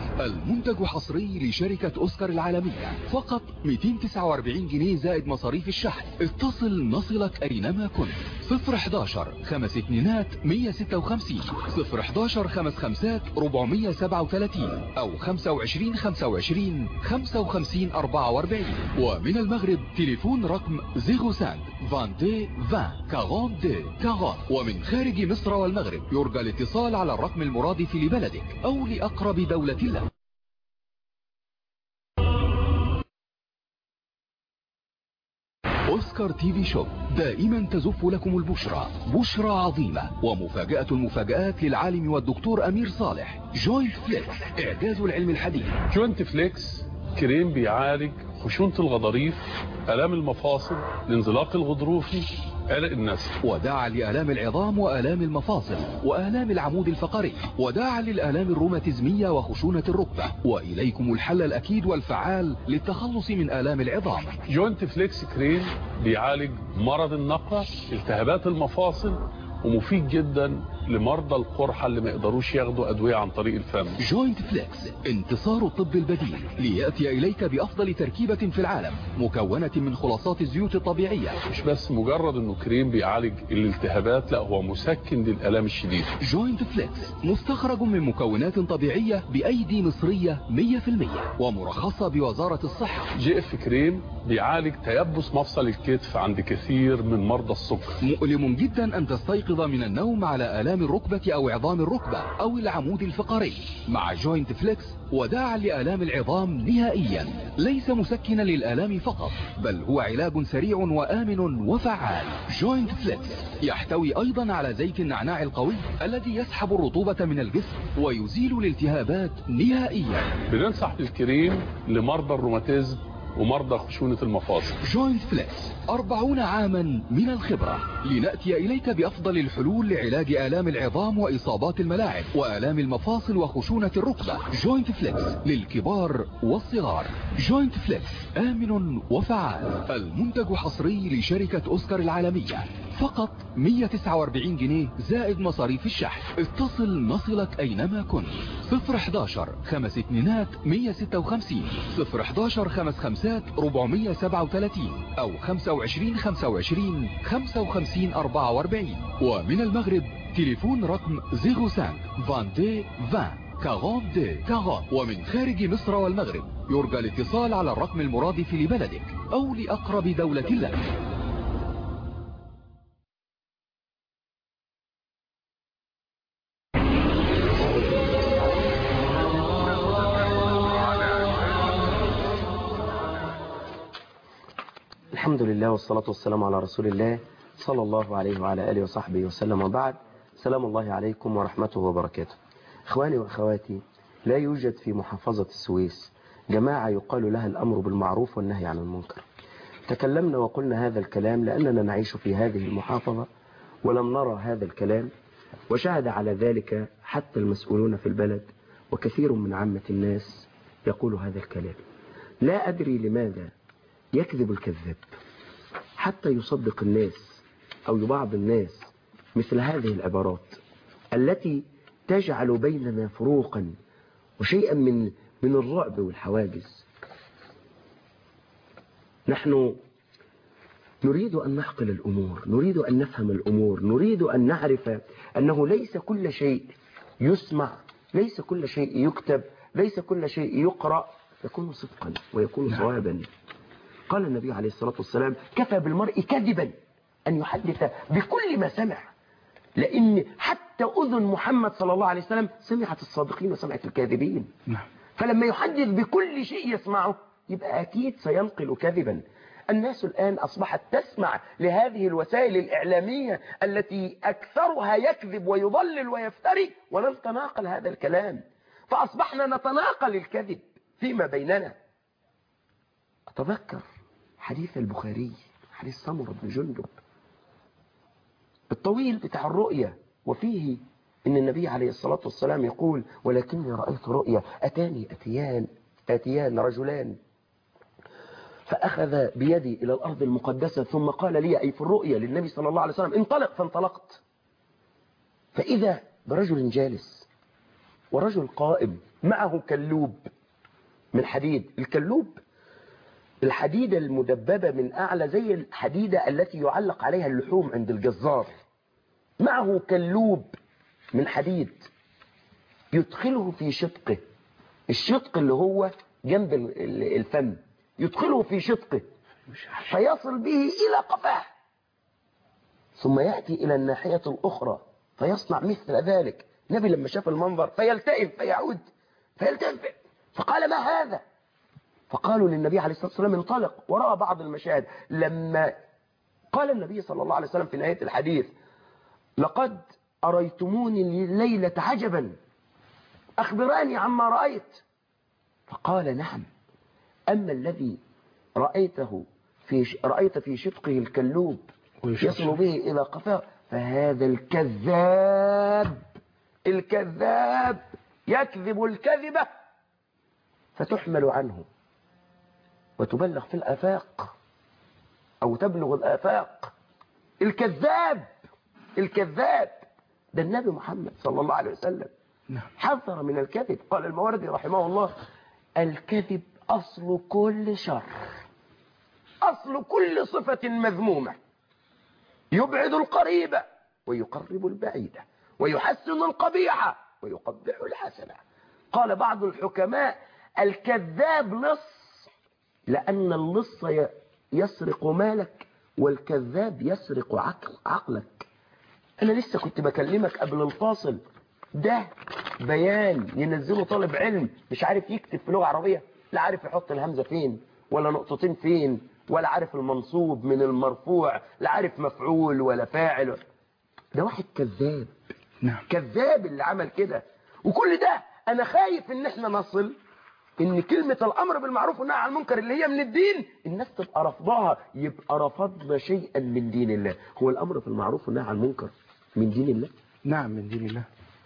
المنتج حصري لشركة أوسكار العالمية فقط 249 جنيه زائد مصاريف الشحن اتصل نصلك أينما كنت 011 خمس اتنينات 156 011 خمس خمسات 437 أو 25 25 55 44 ومن المغرب تليفون رقم 05 22 20 42 40 ومن خارج مصر والمغرب يرجى الاتصال على الرقم المرادف لبلدك أو لأقرب دولة لك أوسكار تي في شوب دائما تزف لكم البشرى بشرى عظيمة ومفاجأة المفاجآت للعالم والدكتور أمير صالح جوينت فليكس إعجاز العلم الحديث جوينت فليكس كريم بيعالج خشونة الغضاريف آلام المفاصل الانزلاق الغضروفي قلق النسل وداعا لآلام العظام وآلام المفاصل وآلام العمود الفقري وداعا للآلام الروماتيزمية وخشونة الركبة وإليكم الحل الأكيد والفعال للتخلص من آلام العظام جوينت فليكس كريم بيعالج مرض النقرة التهابات المفاصل ومفيد جدا لمرضى القرحة اللي ما يقدروش ياخدوا أدوية عن طريق الفم جوينت فليكس انتصار الطب البديل ليأتي إليك بأفضل تركيبة في العالم مكونة من خلاصات الزيوت الطبيعية مش بس مجرد انه كريم بيعالج الالتهابات لا هو مسكن للآلام الشديدة جوينت فليكس مستخرج من مكونات طبيعية بأيدي مصرية 100% ومرخصة بوزارة الصحة جي اف كريم بيعالج تيبس مفصل الكتف عند كثير من مرضى السكر مؤلم جدا أن تستيقظ من النوم على آلام الركبة أو عظام الركبة أو العمود الفقري مع جوينت فليكس وداعا لآلام العظام نهائيا ليس مسكنا للآلام فقط بل هو علاج سريع وآمن وفعال جوينت فليكس يحتوي أيضا على زيت النعناع القوي الذي يسحب الرطوبة من الجسم ويزيل الالتهابات نهائيا بننصح بالكريم لمرضى الروماتيزم ومرضى خشونة المفاصل جوينت فليكس أربعون عاما من الخبرة لنأتي إليك بأفضل الحلول لعلاج آلام العظام وإصابات الملاعب وآلام المفاصل وخشونة الركبة جوينت فليكس للكبار والصغار جوينت فليكس آمن وفعال المنتج حصري لشركة أوسكار العالمية فقط 149 جنيه زائد مصاريف الشحن اتصل نصلك أينما كنت 011 خمس اتنينات 156 011 خمس خمسات 437 أو 25 25 55 44 ومن المغرب تليفون رقم 05 22 20 42 40 ومن خارج مصر والمغرب يرجى الاتصال على الرقم المرادف لبلدك أو لأقرب دولة لك الحمد لله والصلاة والسلام على رسول الله صلى الله عليه وعلى آله وصحبه وسلم وبعد سلام الله عليكم ورحمته وبركاته إخواني وأخواتي لا يوجد في محافظة السويس جماعة يقال لها الأمر بالمعروف والنهي عن المنكر تكلمنا وقلنا هذا الكلام لأننا نعيش في هذه المحافظة ولم نرى هذا الكلام وشهد على ذلك حتى المسؤولون في البلد وكثير من عامة الناس يقول هذا الكلام لا أدري لماذا يكذب الكذاب حتى يصدق الناس أو بعض الناس مثل هذه العبارات التي تجعل بيننا فروقا وشيئا من من الرعب والحواجز نحن نريد أن نعقل الأمور نريد أن نفهم الأمور نريد أن نعرف أنه ليس كل شيء يسمع ليس كل شيء يكتب ليس كل شيء يقرأ يكون صدقا ويكون صوابا قال النبي عليه الصلاة والسلام كفى بالمرء كذبا أن يحدث بكل ما سمع لأن حتى أذن محمد صلى الله عليه وسلم سمعت الصادقين وسمعت الكاذبين نعم فلما يحدث بكل شيء يسمعه يبقى أكيد سينقل كذبا الناس الآن أصبحت تسمع لهذه الوسائل الإعلامية التي أكثرها يكذب ويضلل ويفتري ولن تناقل هذا الكلام فأصبحنا نتناقل الكذب فيما بيننا أتذكر حديث البخاري حديث سمرة بن جندب الطويل بتاع الرؤية وفيه إن النبي عليه الصلاة والسلام يقول ولكني رأيت رؤيا أتاني أتيان أتيان رجلان فأخذ بيدي إلى الأرض المقدسة ثم قال لي أي في الرؤيا للنبي صلى الله عليه وسلم انطلق فانطلقت فإذا برجل جالس ورجل قائم معه كلوب من حديد الكلوب الحديدة المدببة من أعلى زي الحديدة التي يعلق عليها اللحوم عند الجزار معه كلوب من حديد يدخله في شدقه الشدق اللي هو جنب الفم يدخله في شدقه فيصل به إلى قفاه ثم يأتي إلى الناحية الأخرى فيصنع مثل ذلك النبي لما شاف المنظر فيلتئم فيعود فيلتئم فقال ما هذا فقالوا للنبي عليه الصلاة والسلام انطلق ورأى بعض المشاهد لما قال النبي صلى الله عليه وسلم في نهاية الحديث لقد أريتموني الليلة عجبا أخبراني عما رأيت فقال نعم أما الذي رأيته في رأيت في شدقه الكلوب يصل به إلى قفاه فهذا الكذاب الكذاب يكذب الكذبة فتحمل عنه وتبلغ في الآفاق أو تبلغ الآفاق الكذاب الكذاب ده النبي محمد صلى الله عليه وسلم نعم. حذر من الكذب قال المواردي رحمه الله الكذب أصل كل شر أصل كل صفة مذمومة يبعد القريب ويقرب البعيد ويحسن القبيح ويقبح الحسنة قال بعض الحكماء الكذاب لص لأن اللص ي- يسرق مالك والكذاب يسرق عقل عقلك أنا لسه كنت بكلمك قبل الفاصل ده بيان ينزله طالب علم مش عارف يكتب في لغة عربية لا عارف يحط الهمزة فين ولا نقطتين فين ولا عارف المنصوب من المرفوع لا عارف مفعول ولا فاعل ده واحد كذاب نعم كذاب اللي عمل كده وكل ده انا خايف ان احنا نصل ان كلمة الامر بالمعروف والنهي عن المنكر اللي هي من الدين الناس تبقى رفضها يبقى رفضنا شيئا من دين الله هو الامر بالمعروف والنهي عن المنكر من دين الله نعم من دين الله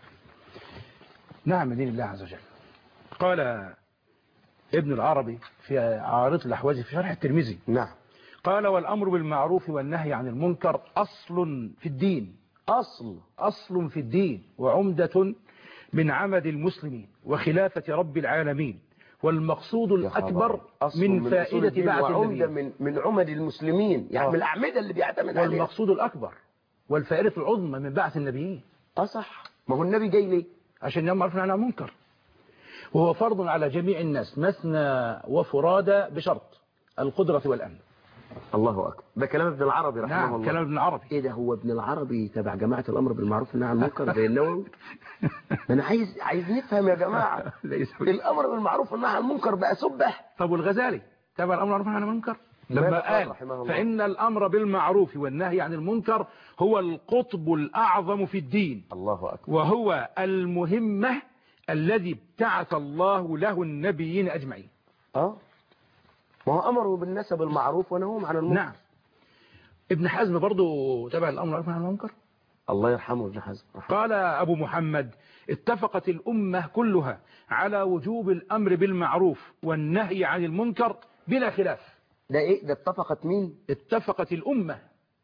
نعم من دين الله عز وجل قال ابن العربي في عارض الأحواز في شرح الترمذي نعم قال والأمر بالمعروف والنهي عن المنكر أصل في الدين اصل أصل في الدين وعمدة من عمد المسلمين وخلافة رب العالمين والمقصود يا الأكبر خبر. أصل من أصول فائدة الدين بعث وعمدة النبي من من عمد المسلمين يعني آه. من الاعمده اللي بيعتمد عليها والمقصود الأكبر والفائدة العظمى من بعث النبيين اه صح ما هو النبي جاي ليه عشان يوم عرفنا عنها منكر وهو فرض على جميع الناس مثنى وفرادى بشرط القدرة والأمن الله اكبر ده كلام ابن العربي رحمه نعم الله كلام ابن عربي ايه ده هو ابن العربي تبع جماعة الأمر بالمعروف والنهي عن المنكر زي النووي ما أنا عايز عايز نفهم يا جماعة ليس الأمر بالمعروف والنهي عن المنكر بقى سبه طب والغزالي تبع الأمر بالمعروف والنهي عن المنكر ماذا لما قال قال رحمه الله؟ فإن الأمر بالمعروف والنهي عن المنكر هو القطب الأعظم في الدين الله أكبر وهو المهمة الذي ابتعث الله له النبيين أجمعين اه ما هو أمره بالناس بالمعروف ونهوهم عن المنكر نعم ابن حزم برضو تبع الأمر بالمعروف والنهي عن المنكر الله يرحمه ابن حزم رحمه. قال أبو محمد اتفقت الأمة كلها على وجوب الأمر بالمعروف والنهي عن المنكر بلا خلاف ده إيه ده اتفقت مين اتفقت الأمة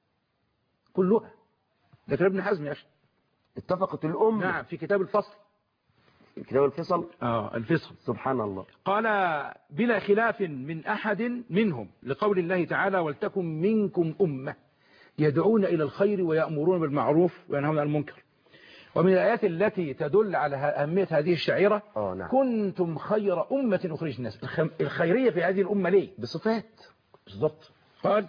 كلها ده كلام ابن حزم يا أخي اتفقت الأم نعم في كتاب الفصل كتاب الفصل آه الفصل سبحان الله قال بلا خلاف من أحد منهم لقول الله تعالى ولتكن منكم أمة يدعون إلى الخير ويأمرون بالمعروف وينهون عن المنكر ومن الآيات التي تدل على أهمية هذه الشعيرة آه نعم كنتم خير أمة أخرج الناس الخ- الخيرية في هذه الأمة ليه بصفات بالضبط قال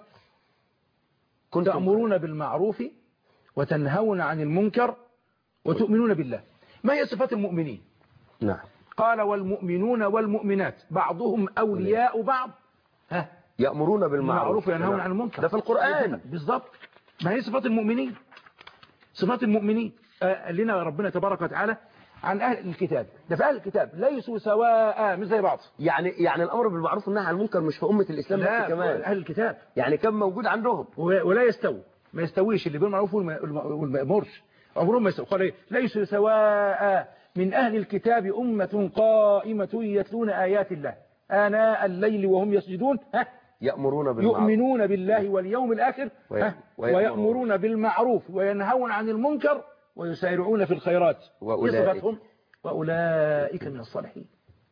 كنتم تأمرون بالمعروف وتنهون عن المنكر وتؤمنون بالله ما هي صفات المؤمنين نعم قال والمؤمنون والمؤمنات بعضهم أولياء بعض ها يأمرون بالمعروف بالمعروف وينهون عن المنكر ده في القرآن بالضبط ما هي صفات المؤمنين صفات المؤمنين آه، قال لنا ربنا تبارك وتعالى عن أهل الكتاب ده في أهل الكتاب ليسوا سواء مش زي بعض يعني يعني الأمر بالمعروف والنهي عن المنكر مش في أمة الإسلام لا بس كمان أهل الكتاب يعني كان موجود عندهم و- ولا يستوي ما يستويش اللي بالمعروف والما والما يأمرش عمرهم ما يستوي قال إيه؟ ليسوا سواء من أهل الكتاب أمة قائمة يتلون آيات الله آناء الليل وهم يسجدون ها يأمرون بالمعروف يؤمنون بالله واليوم الآخر وي- ها ويأمرون. ويأمرون بالمعروف وينهون عن المنكر ويسارعون في الخيرات وأولئك. إيه صفتهم وأولئك من الصالحين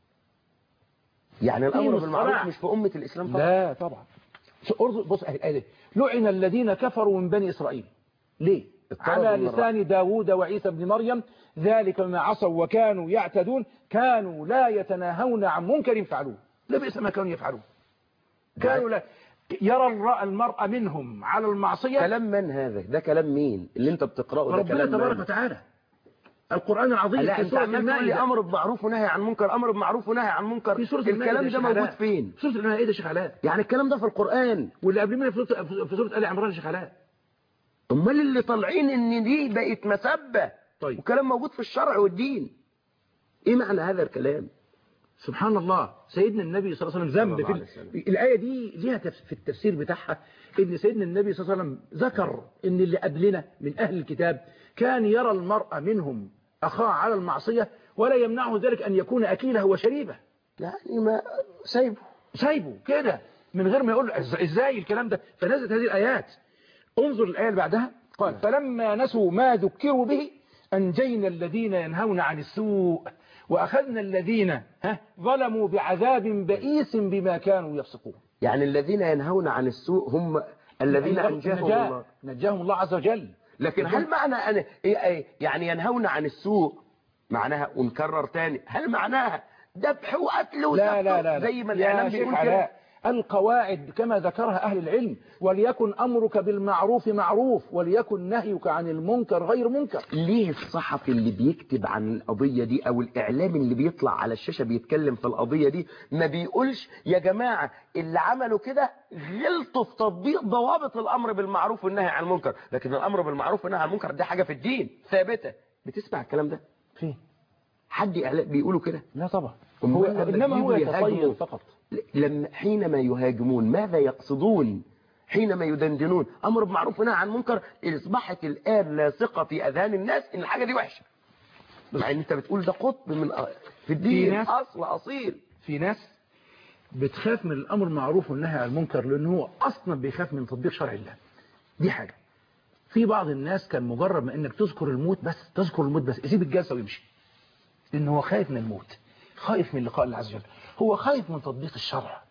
يعني الأمر فيهم بالمعروف الصلاح. مش في أمة الإسلام فقط لا طبعا ارز- بص أهل الآية دي. لعن الذين كفروا من بني إسرائيل ليه اضطردوا على من لسان داوود وعيسى بن مريم ذلك بما عصوا وكانوا يعتدون كانوا لا يتناهون عن منكر فعلوه لبئس ما كانوا يفعلون كانوا لا يرى الر- المرء منهم على المعصية كلام من هذا ده كلام مين اللي انت بتقرأه ده ربنا كلام تبارك من وتعالى القرآن العظيم لا في انت سورة عمال تقول لي المائدة امر بمعروف ونهي عن منكر امر بمعروف ونهي عن منكر في سورة الكلام المائدة ده يا شيخ موجود علاء. فين سورة المائدة يا شيخ علاء يعني الكلام ده في القرآن واللي قبل منها في سورة في سورة آل عمران يا شيخ علاء امال اللي طالعين ان دي بقت مسبة طيب وكلام موجود في الشرع والدين ايه معنى هذا الكلام سبحان الله سيدنا النبي صلى الله عليه وسلم صلى ذنب الله في عليه وسلم. ال- الآية دي ليها تف- في التفسير بتاعها ان سيدنا النبي صلى الله عليه وسلم ذكر ان اللي قبلنا من أهل الكتاب كان يرى المرء منهم أخاه على المعصية ولا يمنعه ذلك أن يكون أكيله وشريبه يعني ما سايبه سايبه كده من غير ما يقول له إز- ازاي الكلام ده فنزلت هذه الآيات انظر الآية اللي بعدها قال فلما نسوا ما ذكروا به أنجينا الذين ينهون عن السوء وأخذنا الذين ها ظلموا بعذاب بئيس بما كانوا يفسقون يعني الذين ينهون عن السوء هم الذين نجا- أنجاهم نجا- الله نجاهم الله عز وجل لكن هل معنى أن إيه- إيه يعني ينهون عن السوء معناها ونكرر تاني هل معناها ذبح وقتل لا وسفك لا لا, لا. زي ما يا الإعلام شيخ بيقول كده علاء القواعد كما ذكرها أهل العلم وليكن أمرك بالمعروف معروف وليكن نهيك عن المنكر غير منكر ليه الصحفي اللي بيكتب عن القضية دي او الاعلامي اللي بيطلع على الشاشة بيتكلم في القضية دي ما بيقولش يا جماعة اللي عملوا كده غلطوا في تطبيق ضوابط الامر بالمعروف والنهي عن المنكر لكن الامر بالمعروف والنهي عن المنكر دي حاجة في الدين ثابتة بتسمع الكلام ده فيه حد إعلام بيقولوا كده لا طبعا أمال هو لما إنما هو بيجوا يهاجموا يتصيد فقط لما حينما يهاجمون ماذا يقصدون حينما يدندنون امر بمعروف ونهي عن منكر اصبحت الان لاصقه في اذهان الناس ان الحاجه دي وحشه مع ان انت بتقول ده قطب من في في الدين ناس- اصل اصيل في ناس بتخاف من الأمر المعروف والنهي عن المنكر لأنه هو أصلا بيخاف من تطبيق شرع الله دي حاجة في بعض الناس كان مجرد ما انك تذكر الموت بس تذكر الموت بس يسيب الجلسة ويمشي لأن هو خايف من الموت خايف من لقاء الله عز وجل هو خايف من تطبيق الشرع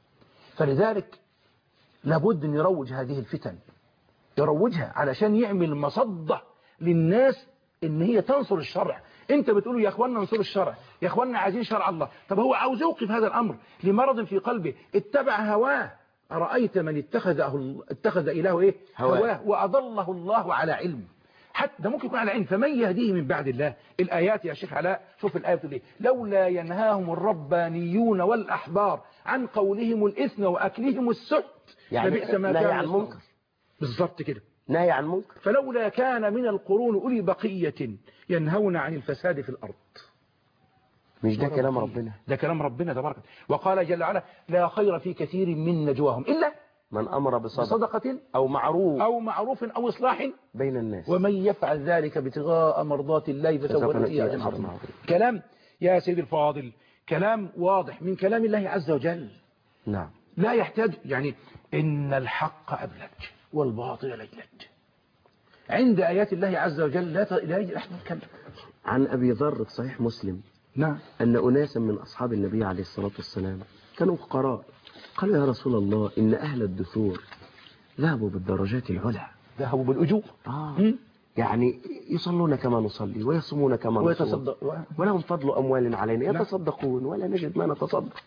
فلذلك لابد أن يروج هذه الفتن يروجها علشان يعمل مصدة للناس ان هي تنصر الشرع انت بتقول يا اخوانا انصر الشرع يا اخوانا عايزين شرع الله طب هو عاوز يوقف هذا الامر لمرض في قلبه اتبع هواه أرأيت من اتخذه اتخذ إله إيه هواه. هواه وأضله الله على علم حتى ده ممكن يكون على علم فمن يهديه من بعد الله الآيات يا شيخ علاء شوف الآية بتقول إيه لولا ينهاهم الربانيون والأحبار عن قولهم الإثم وأكلهم السحت يعني لبئس ما نهي كانوا عن يصنعون. منكر بالظبط كده نهي عن منكر فلولا كان من القرون أولي بقية ينهون عن الفساد في الأرض مش ده كلام ربنا ده كلام ربنا تبارك وقال جل وعلا لا خير في كثير من نجواهم إلا من امر بصدقه بصدقة او معروف أو معروف أو إصلاح بين الناس ومن يفعل ذلك ابتغاء مرضات الله فسوف فسوف نؤتيه نؤتيه أجرا أجرا عظيما عظيما. كلام يا سيدي الفاضل كلام واضح من كلام الله عز وجل نعم لا يحتاج يعني إن الحق أبلج والباطل لجلج عند آيات الله عز وجل لا ت- لا يجب أحد يتكلم عن ابي ذر في صحيح مسلم نعم أن أناسا من أصحاب النبي عليه الصلاة والسلام كانوا فقراء قالوا يا رسول الله إن أهل الدثور ذهبوا بالدرجات العلى ذهبوا بالأجور آه. مم. يعني يصلون كما نصلي ويصومون كما نصوم ويتصدق و- ولهم فضل أموال علينا نعم. يتصدقون ولا نجد ما نتصدق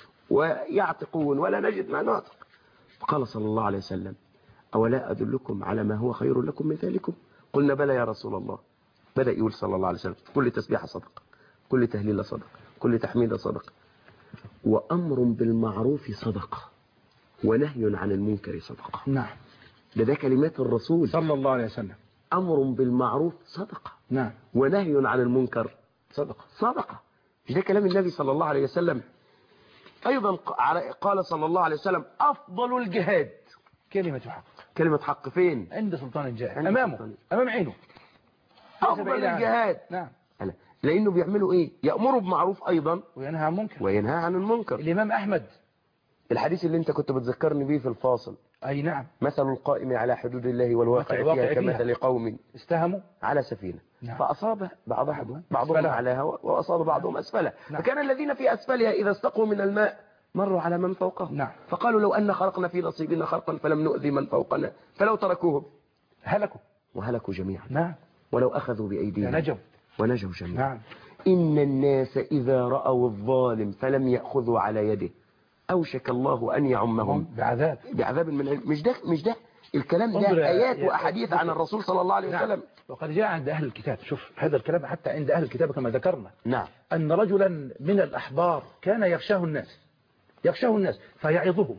ويعتقون ولا نجد ما نعتق فقال صلى الله عليه وسلم أولا أدلكم على ما هو خير لكم من ذلكم قلنا بلى يا رسول الله بدأ يقول صلى الله عليه وسلم كل تسبيحة صدقة كل تهليل صدقة كل تحميد صدقة وأمر بالمعروف صدقة ونهي عن المنكر صدقة نعم ده ده كلمات الرسول صلى الله عليه وسلم أمر بالمعروف صدقة نعم ونهي عن المنكر صدقة صدقة مش ده كلام النبي صلى الله عليه وسلم أيضا ق- على- قال صلى الله عليه وسلم أفضل الجهاد كلمة حق كلمة حق فين عند سلطان الجاهل عند أمامه سلطان. أمام عينه أفضل بعيد عنه. الجهاد نعم أنا. لأنه بيعملوا إيه يأمروا بمعروف أيضا وينهى عن منكر وينهى عن المنكر الإمام أحمد الحديث اللي انت كنت بتذكرني بيه في الفاصل أي نعم مثل القائم على حدود الله والواقع والواقع فيها فيها. كمثل قوم استهموا على سفينة نعم. فأصاب بعضهم بعضهم أسفلها. عليها وأصاب بعضهم أسفلها نعم. فكان الذين في أسفلها إذا استقوا من الماء مروا على من فوقهم نعم. فقالوا لو أن خرقنا في نصيبنا خرقا فلم نؤذي من فوقنا فلو تركوهم هلكوا وهلكوا جميعا نعم ولو أخذوا بأيدينا نجوا ونجوا جميعا نعم إن الناس إذا رأوا الظالم فلم يأخذوا على يده أوشك الله أن يعمهم هم بعذاب بعذاب من عند- مش ده مش ده الكلام انظر ده يا- آيات يا- وأحاديث عن الرسول صلى الله عليه نعم وسلم وقد جاء عند أهل الكتاب شوف هذا الكلام حتى عند أهل الكتاب كما ذكرنا نعم أن رجلا من الأحبار كان يخشاه الناس يخشاه الناس فيعظهم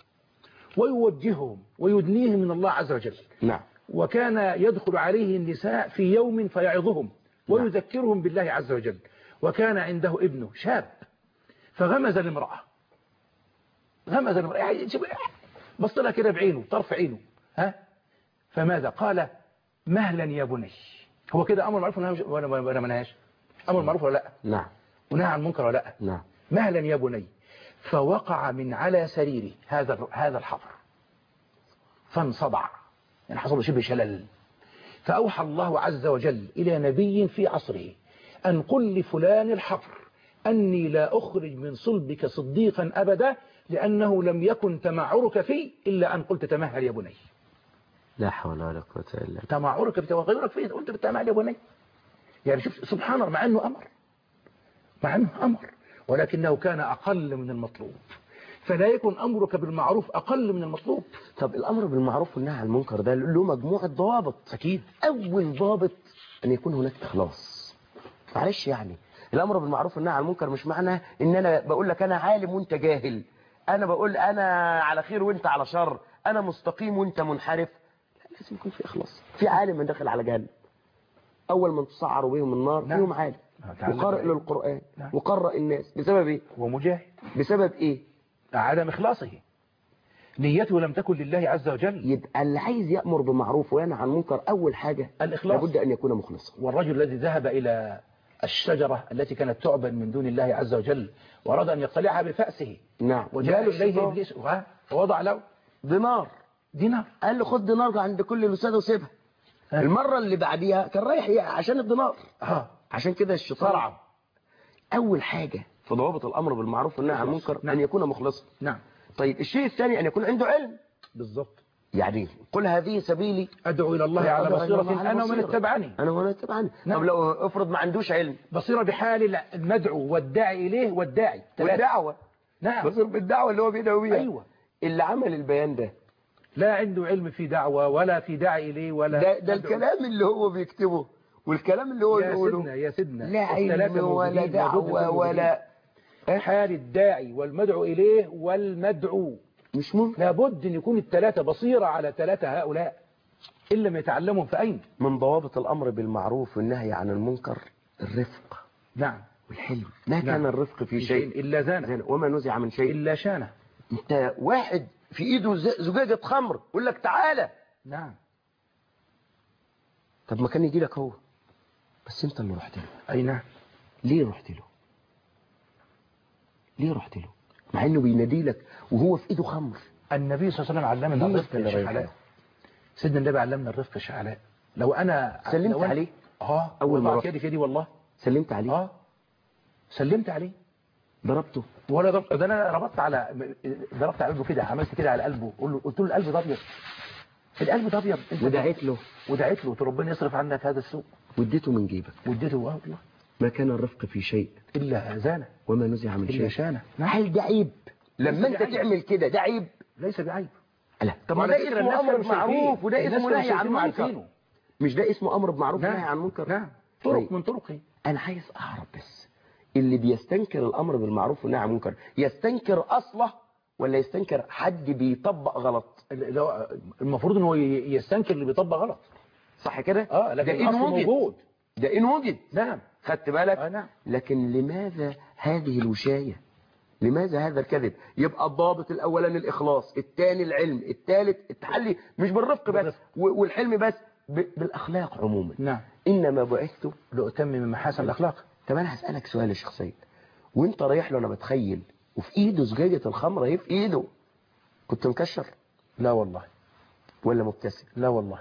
ويوجههم ويدنيهم من الله عز وجل نعم وكان يدخل عليه النساء في يوم فيعظهم ويذكرهم بالله عز وجل وكان عنده ابنه شاب فغمز الامرأة غمز الامرأة يعني شوف- بص لها كده بعينه طرف عينه ها فماذا قال مهلا يا بني هو كده امر معروف ولا ولا ولا منهاش امر معروف ولا لا نعم ونهى عن المنكر ولا لا نعم مهلا يا بني فوقع من على سريره هذا الر- هذا الحبر فانصدع يعني حصل له شبه شلل فأوحى الله عز وجل إلى نبي في عصره أن قل لفلان الحفر أني لا أخرج من صلبك صديقا أبدا لأنه لم يكن تمعرك فيه إلا أن قلت تمهل يا بني لا حول ولا قوة إلا بالله تمعرك في وغيرك فيه قلت تمهل يا بني يعني شوف سبحان الله مع أنه أمر مع أنه أمر ولكنه كان أقل من المطلوب فلا يكن أمرك بالمعروف أقل من المطلوب طب الأمر بالمعروف والنهي عن المنكر ده له مجموعة ضوابط أكيد أول ضابط أن يكون هناك إخلاص معلش يعني الأمر بالمعروف والنهي عن المنكر مش معنى إن أنا بقول لك أنا عالم وأنت جاهل أنا بقول أنا على خير وأنت على شر أنا مستقيم وأنت منحرف لا لازم يكون في إخلاص في عالم من داخل على جهنم أول من تصعروا بهم النار نعم. فيهم عالم تعلم وقارئ العلم. للقرآن نعم. وقرأ الناس بسبب إيه؟ ومجاهد بسبب إيه؟ عدم إخلاصه نيته لم تكن لله عز وجل يبقى اللي عايز يأمر بمعروف وينهى عن منكر أول حاجة الإخلاص لابد أن يكون مخلصا والرجل الذي ذهب إلى الشجرة التي كانت تعبد من دون الله عز وجل وأراد أن يقتلعها بفأسه نعم وجاء إليه الشيطان إبليس وها، ووضع له دينار دينار قال له خد دينار عند كل الأستاذ وسيبها ها. المرة اللي بعديها كان رايح ي- عشان الدينار ها عشان كده الشيطان صرعه أول حاجة في ضوابط الأمر بالمعروف والنهي عن المنكر نعم. أن يكون مخلصا نعم طيب الشيء الثاني أن يكون عنده علم بالضبط يعني قل هذه سبيلي أدعو إلى الله على أدعو إلى بصيرة الله على أنا ومن بصيرة. اتبعني أنا هنا اتبعني نعم. طب لو افرض ما عندوش علم بصيرة بحال المدعو والداعي إليه والداعي ثلاثة. والدعوة نعم بصير بالدعوة اللي هو بيدعو بيها أيوة اللي عمل البيان ده لا عنده علم في دعوة ولا في داعي إليه ولا ده, ده مدعو. الكلام اللي هو بيكتبه والكلام اللي هو يا يقوله سيدنا يا سيدنا لا علم الثلاثة ولا موجودين، لابد دعوة يكونوا ولا حال الداعي والمدعو إليه والمدعو مش ممكن لابد أن يكون الثلاثة بصيرة على ثلاثة هؤلاء إن لم يتعلمهم فأين من ضوابط الأمر بالمعروف والنهي عن المنكر الرفق نعم والحلم ما نعم. كان الرفق في شيء إلا زانه زين، وما نزع من شيء إلا شانه انت واحد في ايده ز- زجاجة خمر يقول لك تعالى نعم طب ما كان يجي لك هو بس انت اللي رحت له أي نعم ليه رحت له ليه رحت له مع انه بينادي لك وهو في ايده خمر النبي صلى الله عليه وسلم علمنا ليه الرفق اللي يا شيخ رايح علاء له؟ سيدنا النبي علمنا الرفق يا شيخ علاء لو أنا سلمت لو أنا- عليه؟ اه أول ما وضعت رحت. يدي في يدي والله سلمت عليه اه سلمت عليه ضربته ولا ضربت ده انا ربطت على ضربت على قلبه كده عملت كده على قلبه قلت له قلت له القلب ده ابيض القلب ده ابيض انت ودعيت له ودعيت له قلت ربنا يصرف عنك هذا السوء واديته من جيبك واديته اه والله ما كان الرفق في شيء الا زانه وما نزع من الا شيء شانه هل ده عيب لما انت بعيب. تعمل كده ده عيب ليس بعيب لا طب ما وعلى ده فكرة اسمه الناس امر كانوا بمعروف شايفين. وده الناس اسمه كانوا نهي عن شايفين منكر وعارفينه. مش ده اسمه امر بمعروف نعم. ونهي عن منكر نعم طرق طيب. من طرقه انا عايز اعرف بس اللي بيستنكر الامر بالمعروف والنهي عن المنكر يستنكر اصله ولا يستنكر حد بيطبق غلط ال- لو- المفروض ان هو ي- يستنكر اللي بيطبق غلط صح كده اه لكن ده ان الاصل وجد موجود ده ان وجد نعم خدت بالك اه نعم لكن لماذا هذه الوشاية لماذا هذا الكذب يبقى الضابط الاولاني الاخلاص الثاني العلم الثالث التحلي مش بالرفق بس بالرفق. و- والحلم بس ب- بالاخلاق عموما نعم انما بعثت لأتمم محاسن الأخلاق طب انا هسالك سؤال يا شيخ سيد وانت رايح له انا بتخيل وفي ايده زجاجه الخمره اهي في ايده كنت مكشر لا والله ولا مبتسم لا والله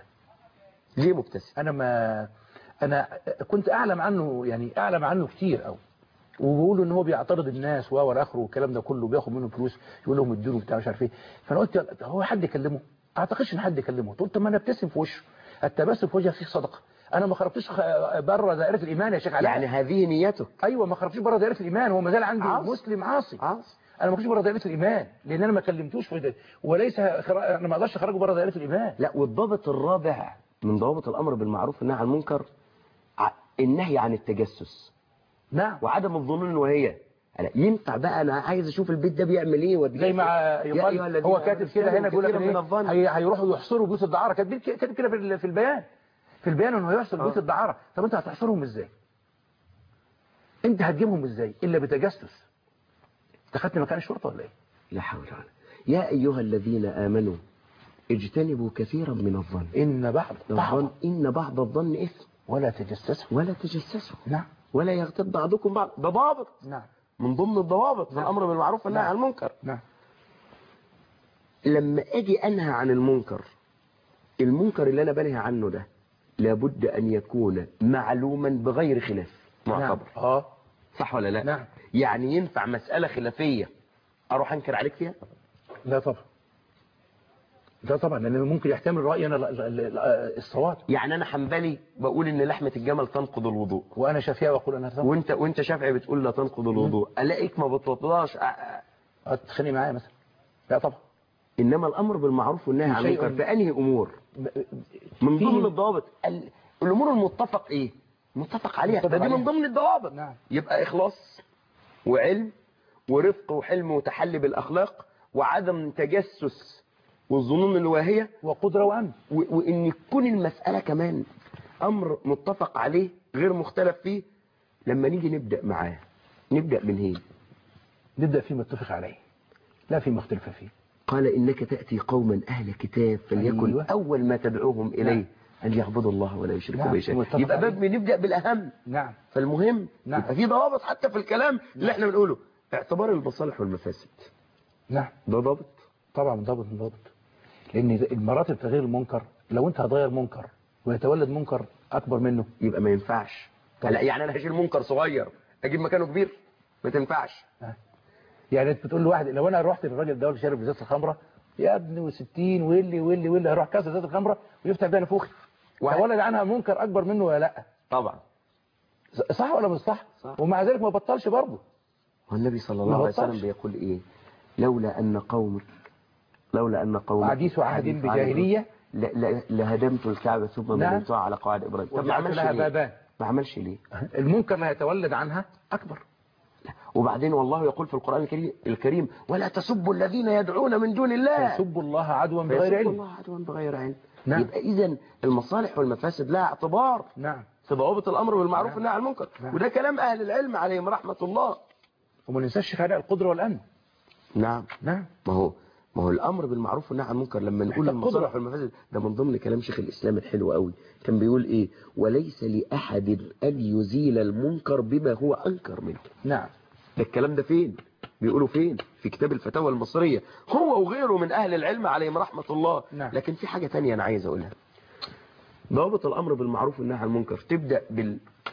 ليه مبتسم انا ما انا كنت اعلم عنه يعني اعلم عنه كتير قوي وبيقولوا ان هو بيعترض الناس و والى اخره والكلام ده كله بياخد منهم فلوس يقول لهم ادوا بتاع مش عارف ايه فانا قلت هو حد يكلمه اعتقدش ان حد يكلمه قلت طب ما انا ابتسم في وشه التبسم في وجهه فيه صدقه انا ما خرجتش خ- بره دائره الايمان يا شيخ علاء يعني هذه نيته ايوه ما خرجتش بره دائره الايمان هو ما زال عندي عاصي. مسلم عاصي عاص انا ما خرجتش بره دائره الايمان لان انا ما كلمتوش في ده وليس خر... انا ما اقدرش اخرجه بره دائره الايمان لا والضابط الرابع من ضوابط الامر بالمعروف والنهي عن المنكر ع- النهي عن التجسس نعم وعدم الظنون وهي لا ينفع بقى انا عايز اشوف البيت ده بيعمل ايه وأتجسس. زي ما يا أيها يقال الذين هو كاتب كده هنا بيقول لك كثيرا من الظن. إيه؟ هي- هيروحوا يحصروا بيوت الدعاره كاتب كاتب كده في ال- في البيان في البيان انه هيحصر بيوت آه. الدعاره طب انت هتحصرهم ازاي انت هتجيبهم ازاي الا بتجسس انت خدت مكان الشرطه ولا ايه لا حول ولا قوة يا ايها الذين امنوا اجتنبوا كثيرا من الظن ان بعض الظن بعض ان بعض الظن اثم ولا تجسسوا ولا تجسسوا نعم ولا يغتب بعضكم بعض ده ضابط نعم من ضمن الضوابط في نعم. الامر بالمعروف والنهي نعم. عن المنكر نعم لما اجي انهى عن المنكر المنكر اللي انا بنهي عنه ده لابد أن يكون معلوما بغير خلاف نعم معتبر اه صح ولا لا نعم. يعني ينفع مسألة خلافية أروح أنكر عليك فيها لا طبعا لا طبعا لان ممكن يحتمل راينا ال- ال- ال- الصواب يعني أنا حنبلي بقول إن لحمة الجمل تنقض الوضوء وانا شافعي واقول انها تنقض وانت وانت شافعي بتقول لا تنقض الوضوء الاقيك ما بتوضاش أ- أ- تتخانق معايا مثلا لا طبعا انما الامر بالمعروف والنهي عن شيء- المنكر في انهي امور من في- ضمن الضوابط ال- الامور المتفق ايه متفق عليها متفق ده دي من عليها. ضمن الضوابط نعم. يبقى اخلاص وعلم ورفق وحلم وتحلي بالاخلاق وعدم تجسس والظنون الواهيه وقدره وامن و- وان تكون المساله كمان امر متفق عليه غير مختلف فيه لما نيجي نبدا معاه نبدا من هنا نبدا فيما اتفق عليه لا فيما اختلف فيه قال إنك تأتي قوما أهل كتاب فليكن أيوة. أول ما تدعوهم إليه نعم. أن يعبدوا الله ولا يشركوا نعم. به شيئا متفق يبقى عليه. باب نبدأ بالأهم نعم فالمهم نعم. يبقى في ضوابط حتى في الكلام اللي احنا بنقوله اعتبار المصالح والمفاسد نعم ده ضابط طبعا ضابط من ضابط لان المراتب تغيير المنكر لو انت هتغير منكر ويتولد منكر اكبر منه يبقى ما ينفعش طبعا. لا يعني أنا هشيل منكر صغير أجيب مكانه كبير ما تنفعش يعني انت بتقول لواحد لو انا رحت للراجل ده اللي شارب ازازه الخمره يا ابني و60 واللي واللي واللي هروح كاس ازازه الخمره ويفتح بيها نفوخي واحد. تولد عنها منكر اكبر منه ولا لا طبعا صح ولا مش صح, صح. ومع ذلك ما بطلش برضه والنبي صلى ما الله عليه بطلش. وسلم بيقول إيه لولا أن قومك لولا أن قومك حديث عهد حديث بجاهلية. ل- ل- لهدمت الكعبة ثم نعم. بنيتها على قواعد إبراهيم طب ما وجعلت عملش لها ليه بابان ما عملش ليه المنكر اللي هيتولد عنها اكبر وبعدين والله يقول في القرآن الكريم, الكريم ولا تسبوا الذين يدعون من دون الله يسب الله عدوا بغير فيسبوا علم الله عدوا بغير علم نعم. يبقى إذا المصالح والمفاسد لها اعتبار نعم في ضوابط الأمر بالمعروف نعم. والنهي عن المنكر نعم. وده كلام أهل العلم عليهم رحمة الله وما ننساش خلق القدره والامن نعم نعم ما هو ما هو الأمر بالمعروف والنهي عن المنكر لما نقول محتاج المصالح قدرة. والمفاسد ده من ضمن كلام شيخ الإسلام الحلو قوي كان بيقول إيه وليس لأحد أن يزيل المنكر بما هو أنكر منه نعم ده الكلام ده فين بيقولوا فين في كتاب الفتاوى المصرية هو وغيره من أهل العلم عليهم رحمة الله نعم. لكن في حاجة تانية أنا عايز أقولها ضابط الأمر بالمعروف والنهي عن المنكر تبدأ بال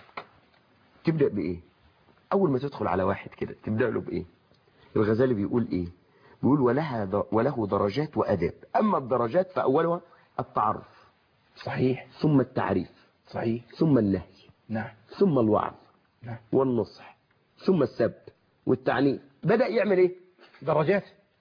تبدأ بإيه أول ما تدخل على واحد كده تبدأ له بإيه الغزالي بيقول إيه بيقول ولها د... وله درجات وأداب أما الدرجات فأولها التعرف صحيح ثم التعريف صحيح ثم النهي نعم ثم الوعظ نعم والنصح ثم السب والتعنيف بدأ يعمل إيه درجات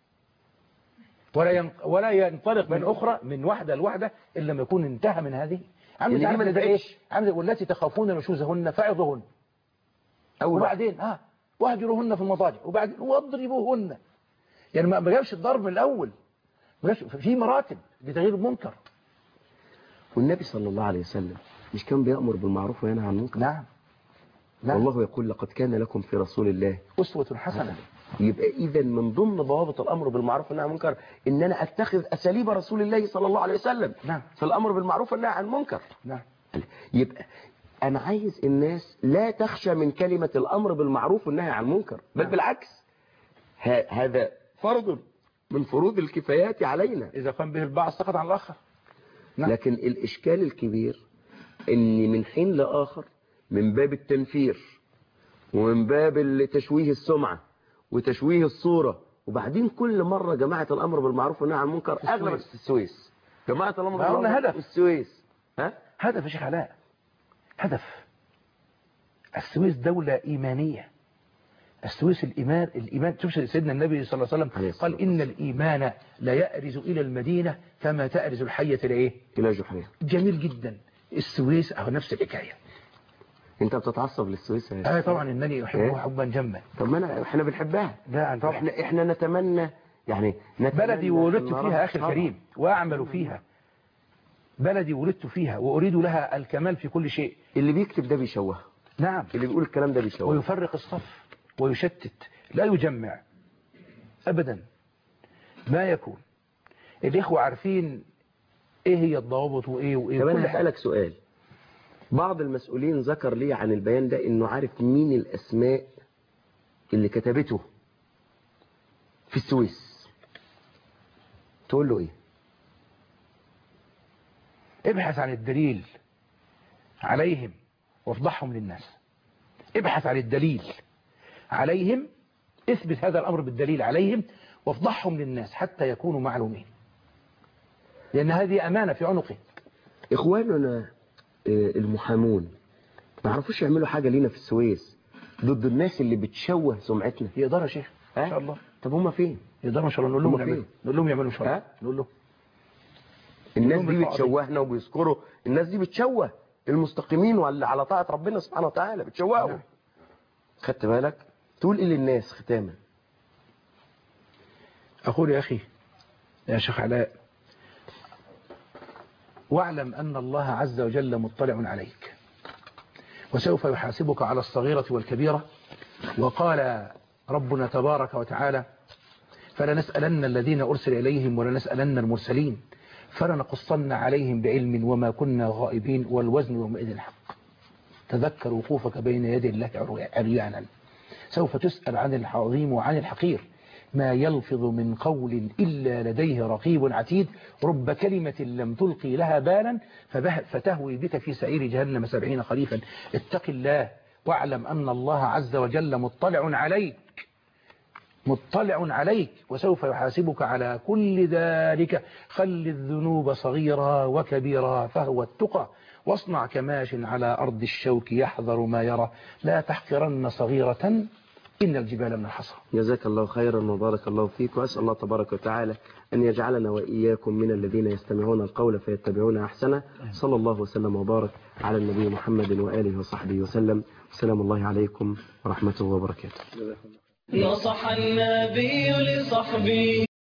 ولا ين... ولا ينطلق من اخرى من واحده لواحده الا لما يكون انتهى من هذه عامل اللي دي ما عامل زي ايه نفعتش. عامل زي والتي تخافون نشوزهن فعظهن أول واحد. وبعدين اه واهجروهن في المضاجع وبعدين واضربوهن يعني ما ما جابش الضرب من الاول ما جابش في مراتب لتغيير المنكر والنبي صلى الله عليه وسلم مش كان بيأمر بالمعروف وينهى عن المنكر نعم نعم والله يقول لقد كان لكم في رسول الله اسوه حسنه يبقى إذا من ضمن ضوابط الأمر بالمعروف والنهي عن المنكر إن أنا أتخذ أساليب رسول الله صلى الله عليه وسلم نعم في الأمر بالمعروف والنهي عن المنكر نعم يبقى أنا عايز الناس لا تخشى من كلمة الأمر بالمعروف والنهي عن المنكر بل نعم. بالعكس ه- هذا فرض من فروض الكفايات علينا اذا قام به البعض سقط عن الاخر نعم. لكن الإشكال الكبير إن من حين لآخر من باب التنفير ومن باب تشويه السمعة وتشويه الصورة وبعدين كل مرة جماعة الأمر بالمعروف والنهي عن المنكر السويس. أغلب في السويس جماعة الأمر ما قلنا بالمعروف هدف. في السويس ها هدف يا شيخ علاء هدف السويس دولة إيمانية السويس الإيمان الإيمان شوف سيدنا النبي صلى الله عليه عليه وسلم الصلاة قال إن الإيمان لا يأرز إلى المدينة كما تأرز الحية لإيه إلى جحرية جميل جدا السويس أهو نفس الحكاية أنت بتتعصب للسويس يا شيخ. آه طبعا إنني أحبها إيه؟ حبا جما طب ما أنا إحنا بنحبها لا طبعا إحنا إحنا نتمنى يعني نتمنى بلدي ولدت إن فيها أخي طبعاً. الكريم وأعمل فيها بلدي ولدت فيها وأريد لها الكمال في كل شيء اللي بيكتب ده بيشوه نعم اللي بيقول الكلام ده بيشوه ويفرق الصف ويشتت لا يجمع أبدا ما يكون الإخوة عارفين إيه هي الضوابط وإيه وإيه طب كل انا حاجة. هسألك سؤال بعض المسؤولين ذكر لي عن البيان ده انه عارف مين الاسماء اللي كتبته في السويس تقول له ايه ابحث عن الدليل عليهم وافضحهم للناس ابحث عن الدليل عليهم اثبت هذا الأمر بالدليل عليهم وافضحهم للناس حتى يكونوا معلومين لأن هذه أمانة في عنقه إخواننا آه، المحامون ما يعرفوش يعملوا حاجة لينا في السويس ضد الناس اللي بتشوه سمعتنا يقدر يا شيخ ها؟ إن شاء الله طب هم فين يقدر ما شاء الله نقول لهم هم يعملوا فين؟ نقول لهم يعملوا إن شاء الله ها؟ نقول لهم الناس هم دي القاضي. بتشوهنا وبيذكروا الناس دي بتشوه المستقيمين واللي على طاعة ربنا سبحانه وتعالى بتشوهوا نعم. خدت بالك تقول ايه للناس ختاما أقول يا أخي يا شيخ علاء واعلم أن الله عز وجل مطلع عليك وسوف يحاسبك على الصغيرة والكبيرة وقال ربنا تبارك وتعالى فلنسألن الذين أرسل إليهم ولنسألن المرسلين فلنقصن عليهم بعلم وما كنا غائبين والوزن يومئذ حق تذكر وقوفك بين يدي الله عريانا سوف تسأل عن العظيم وعن الحقير ما يلفظ من قول إلا لديه رقيب عتيد رب كلمة لم تلقي لها بالا فبه- فتهوي بك في سعير جهنم سبعين خريفا اتق الله واعلم أن الله عز وجل مطلع عليك مطلع عليك وسوف يحاسبك على كل ذلك خل الذنوب صغيرة وكبيرة فهو التقى واصنع كماش على أرض الشوك يحذر ما يرى لا تحقرن صغيرة إن الجبال من الحصى جزاك الله خيرا وبارك الله فيك وأسأل الله تبارك وتعالى أن يجعلنا وإياكم من الذين يستمعون القول فيتبعون أحسنه صلى الله وسلم وبارك على النبي محمد وآله وصحبه وسلم السلام الله عليكم ورحمته وبركاته نصح النبي لصحبه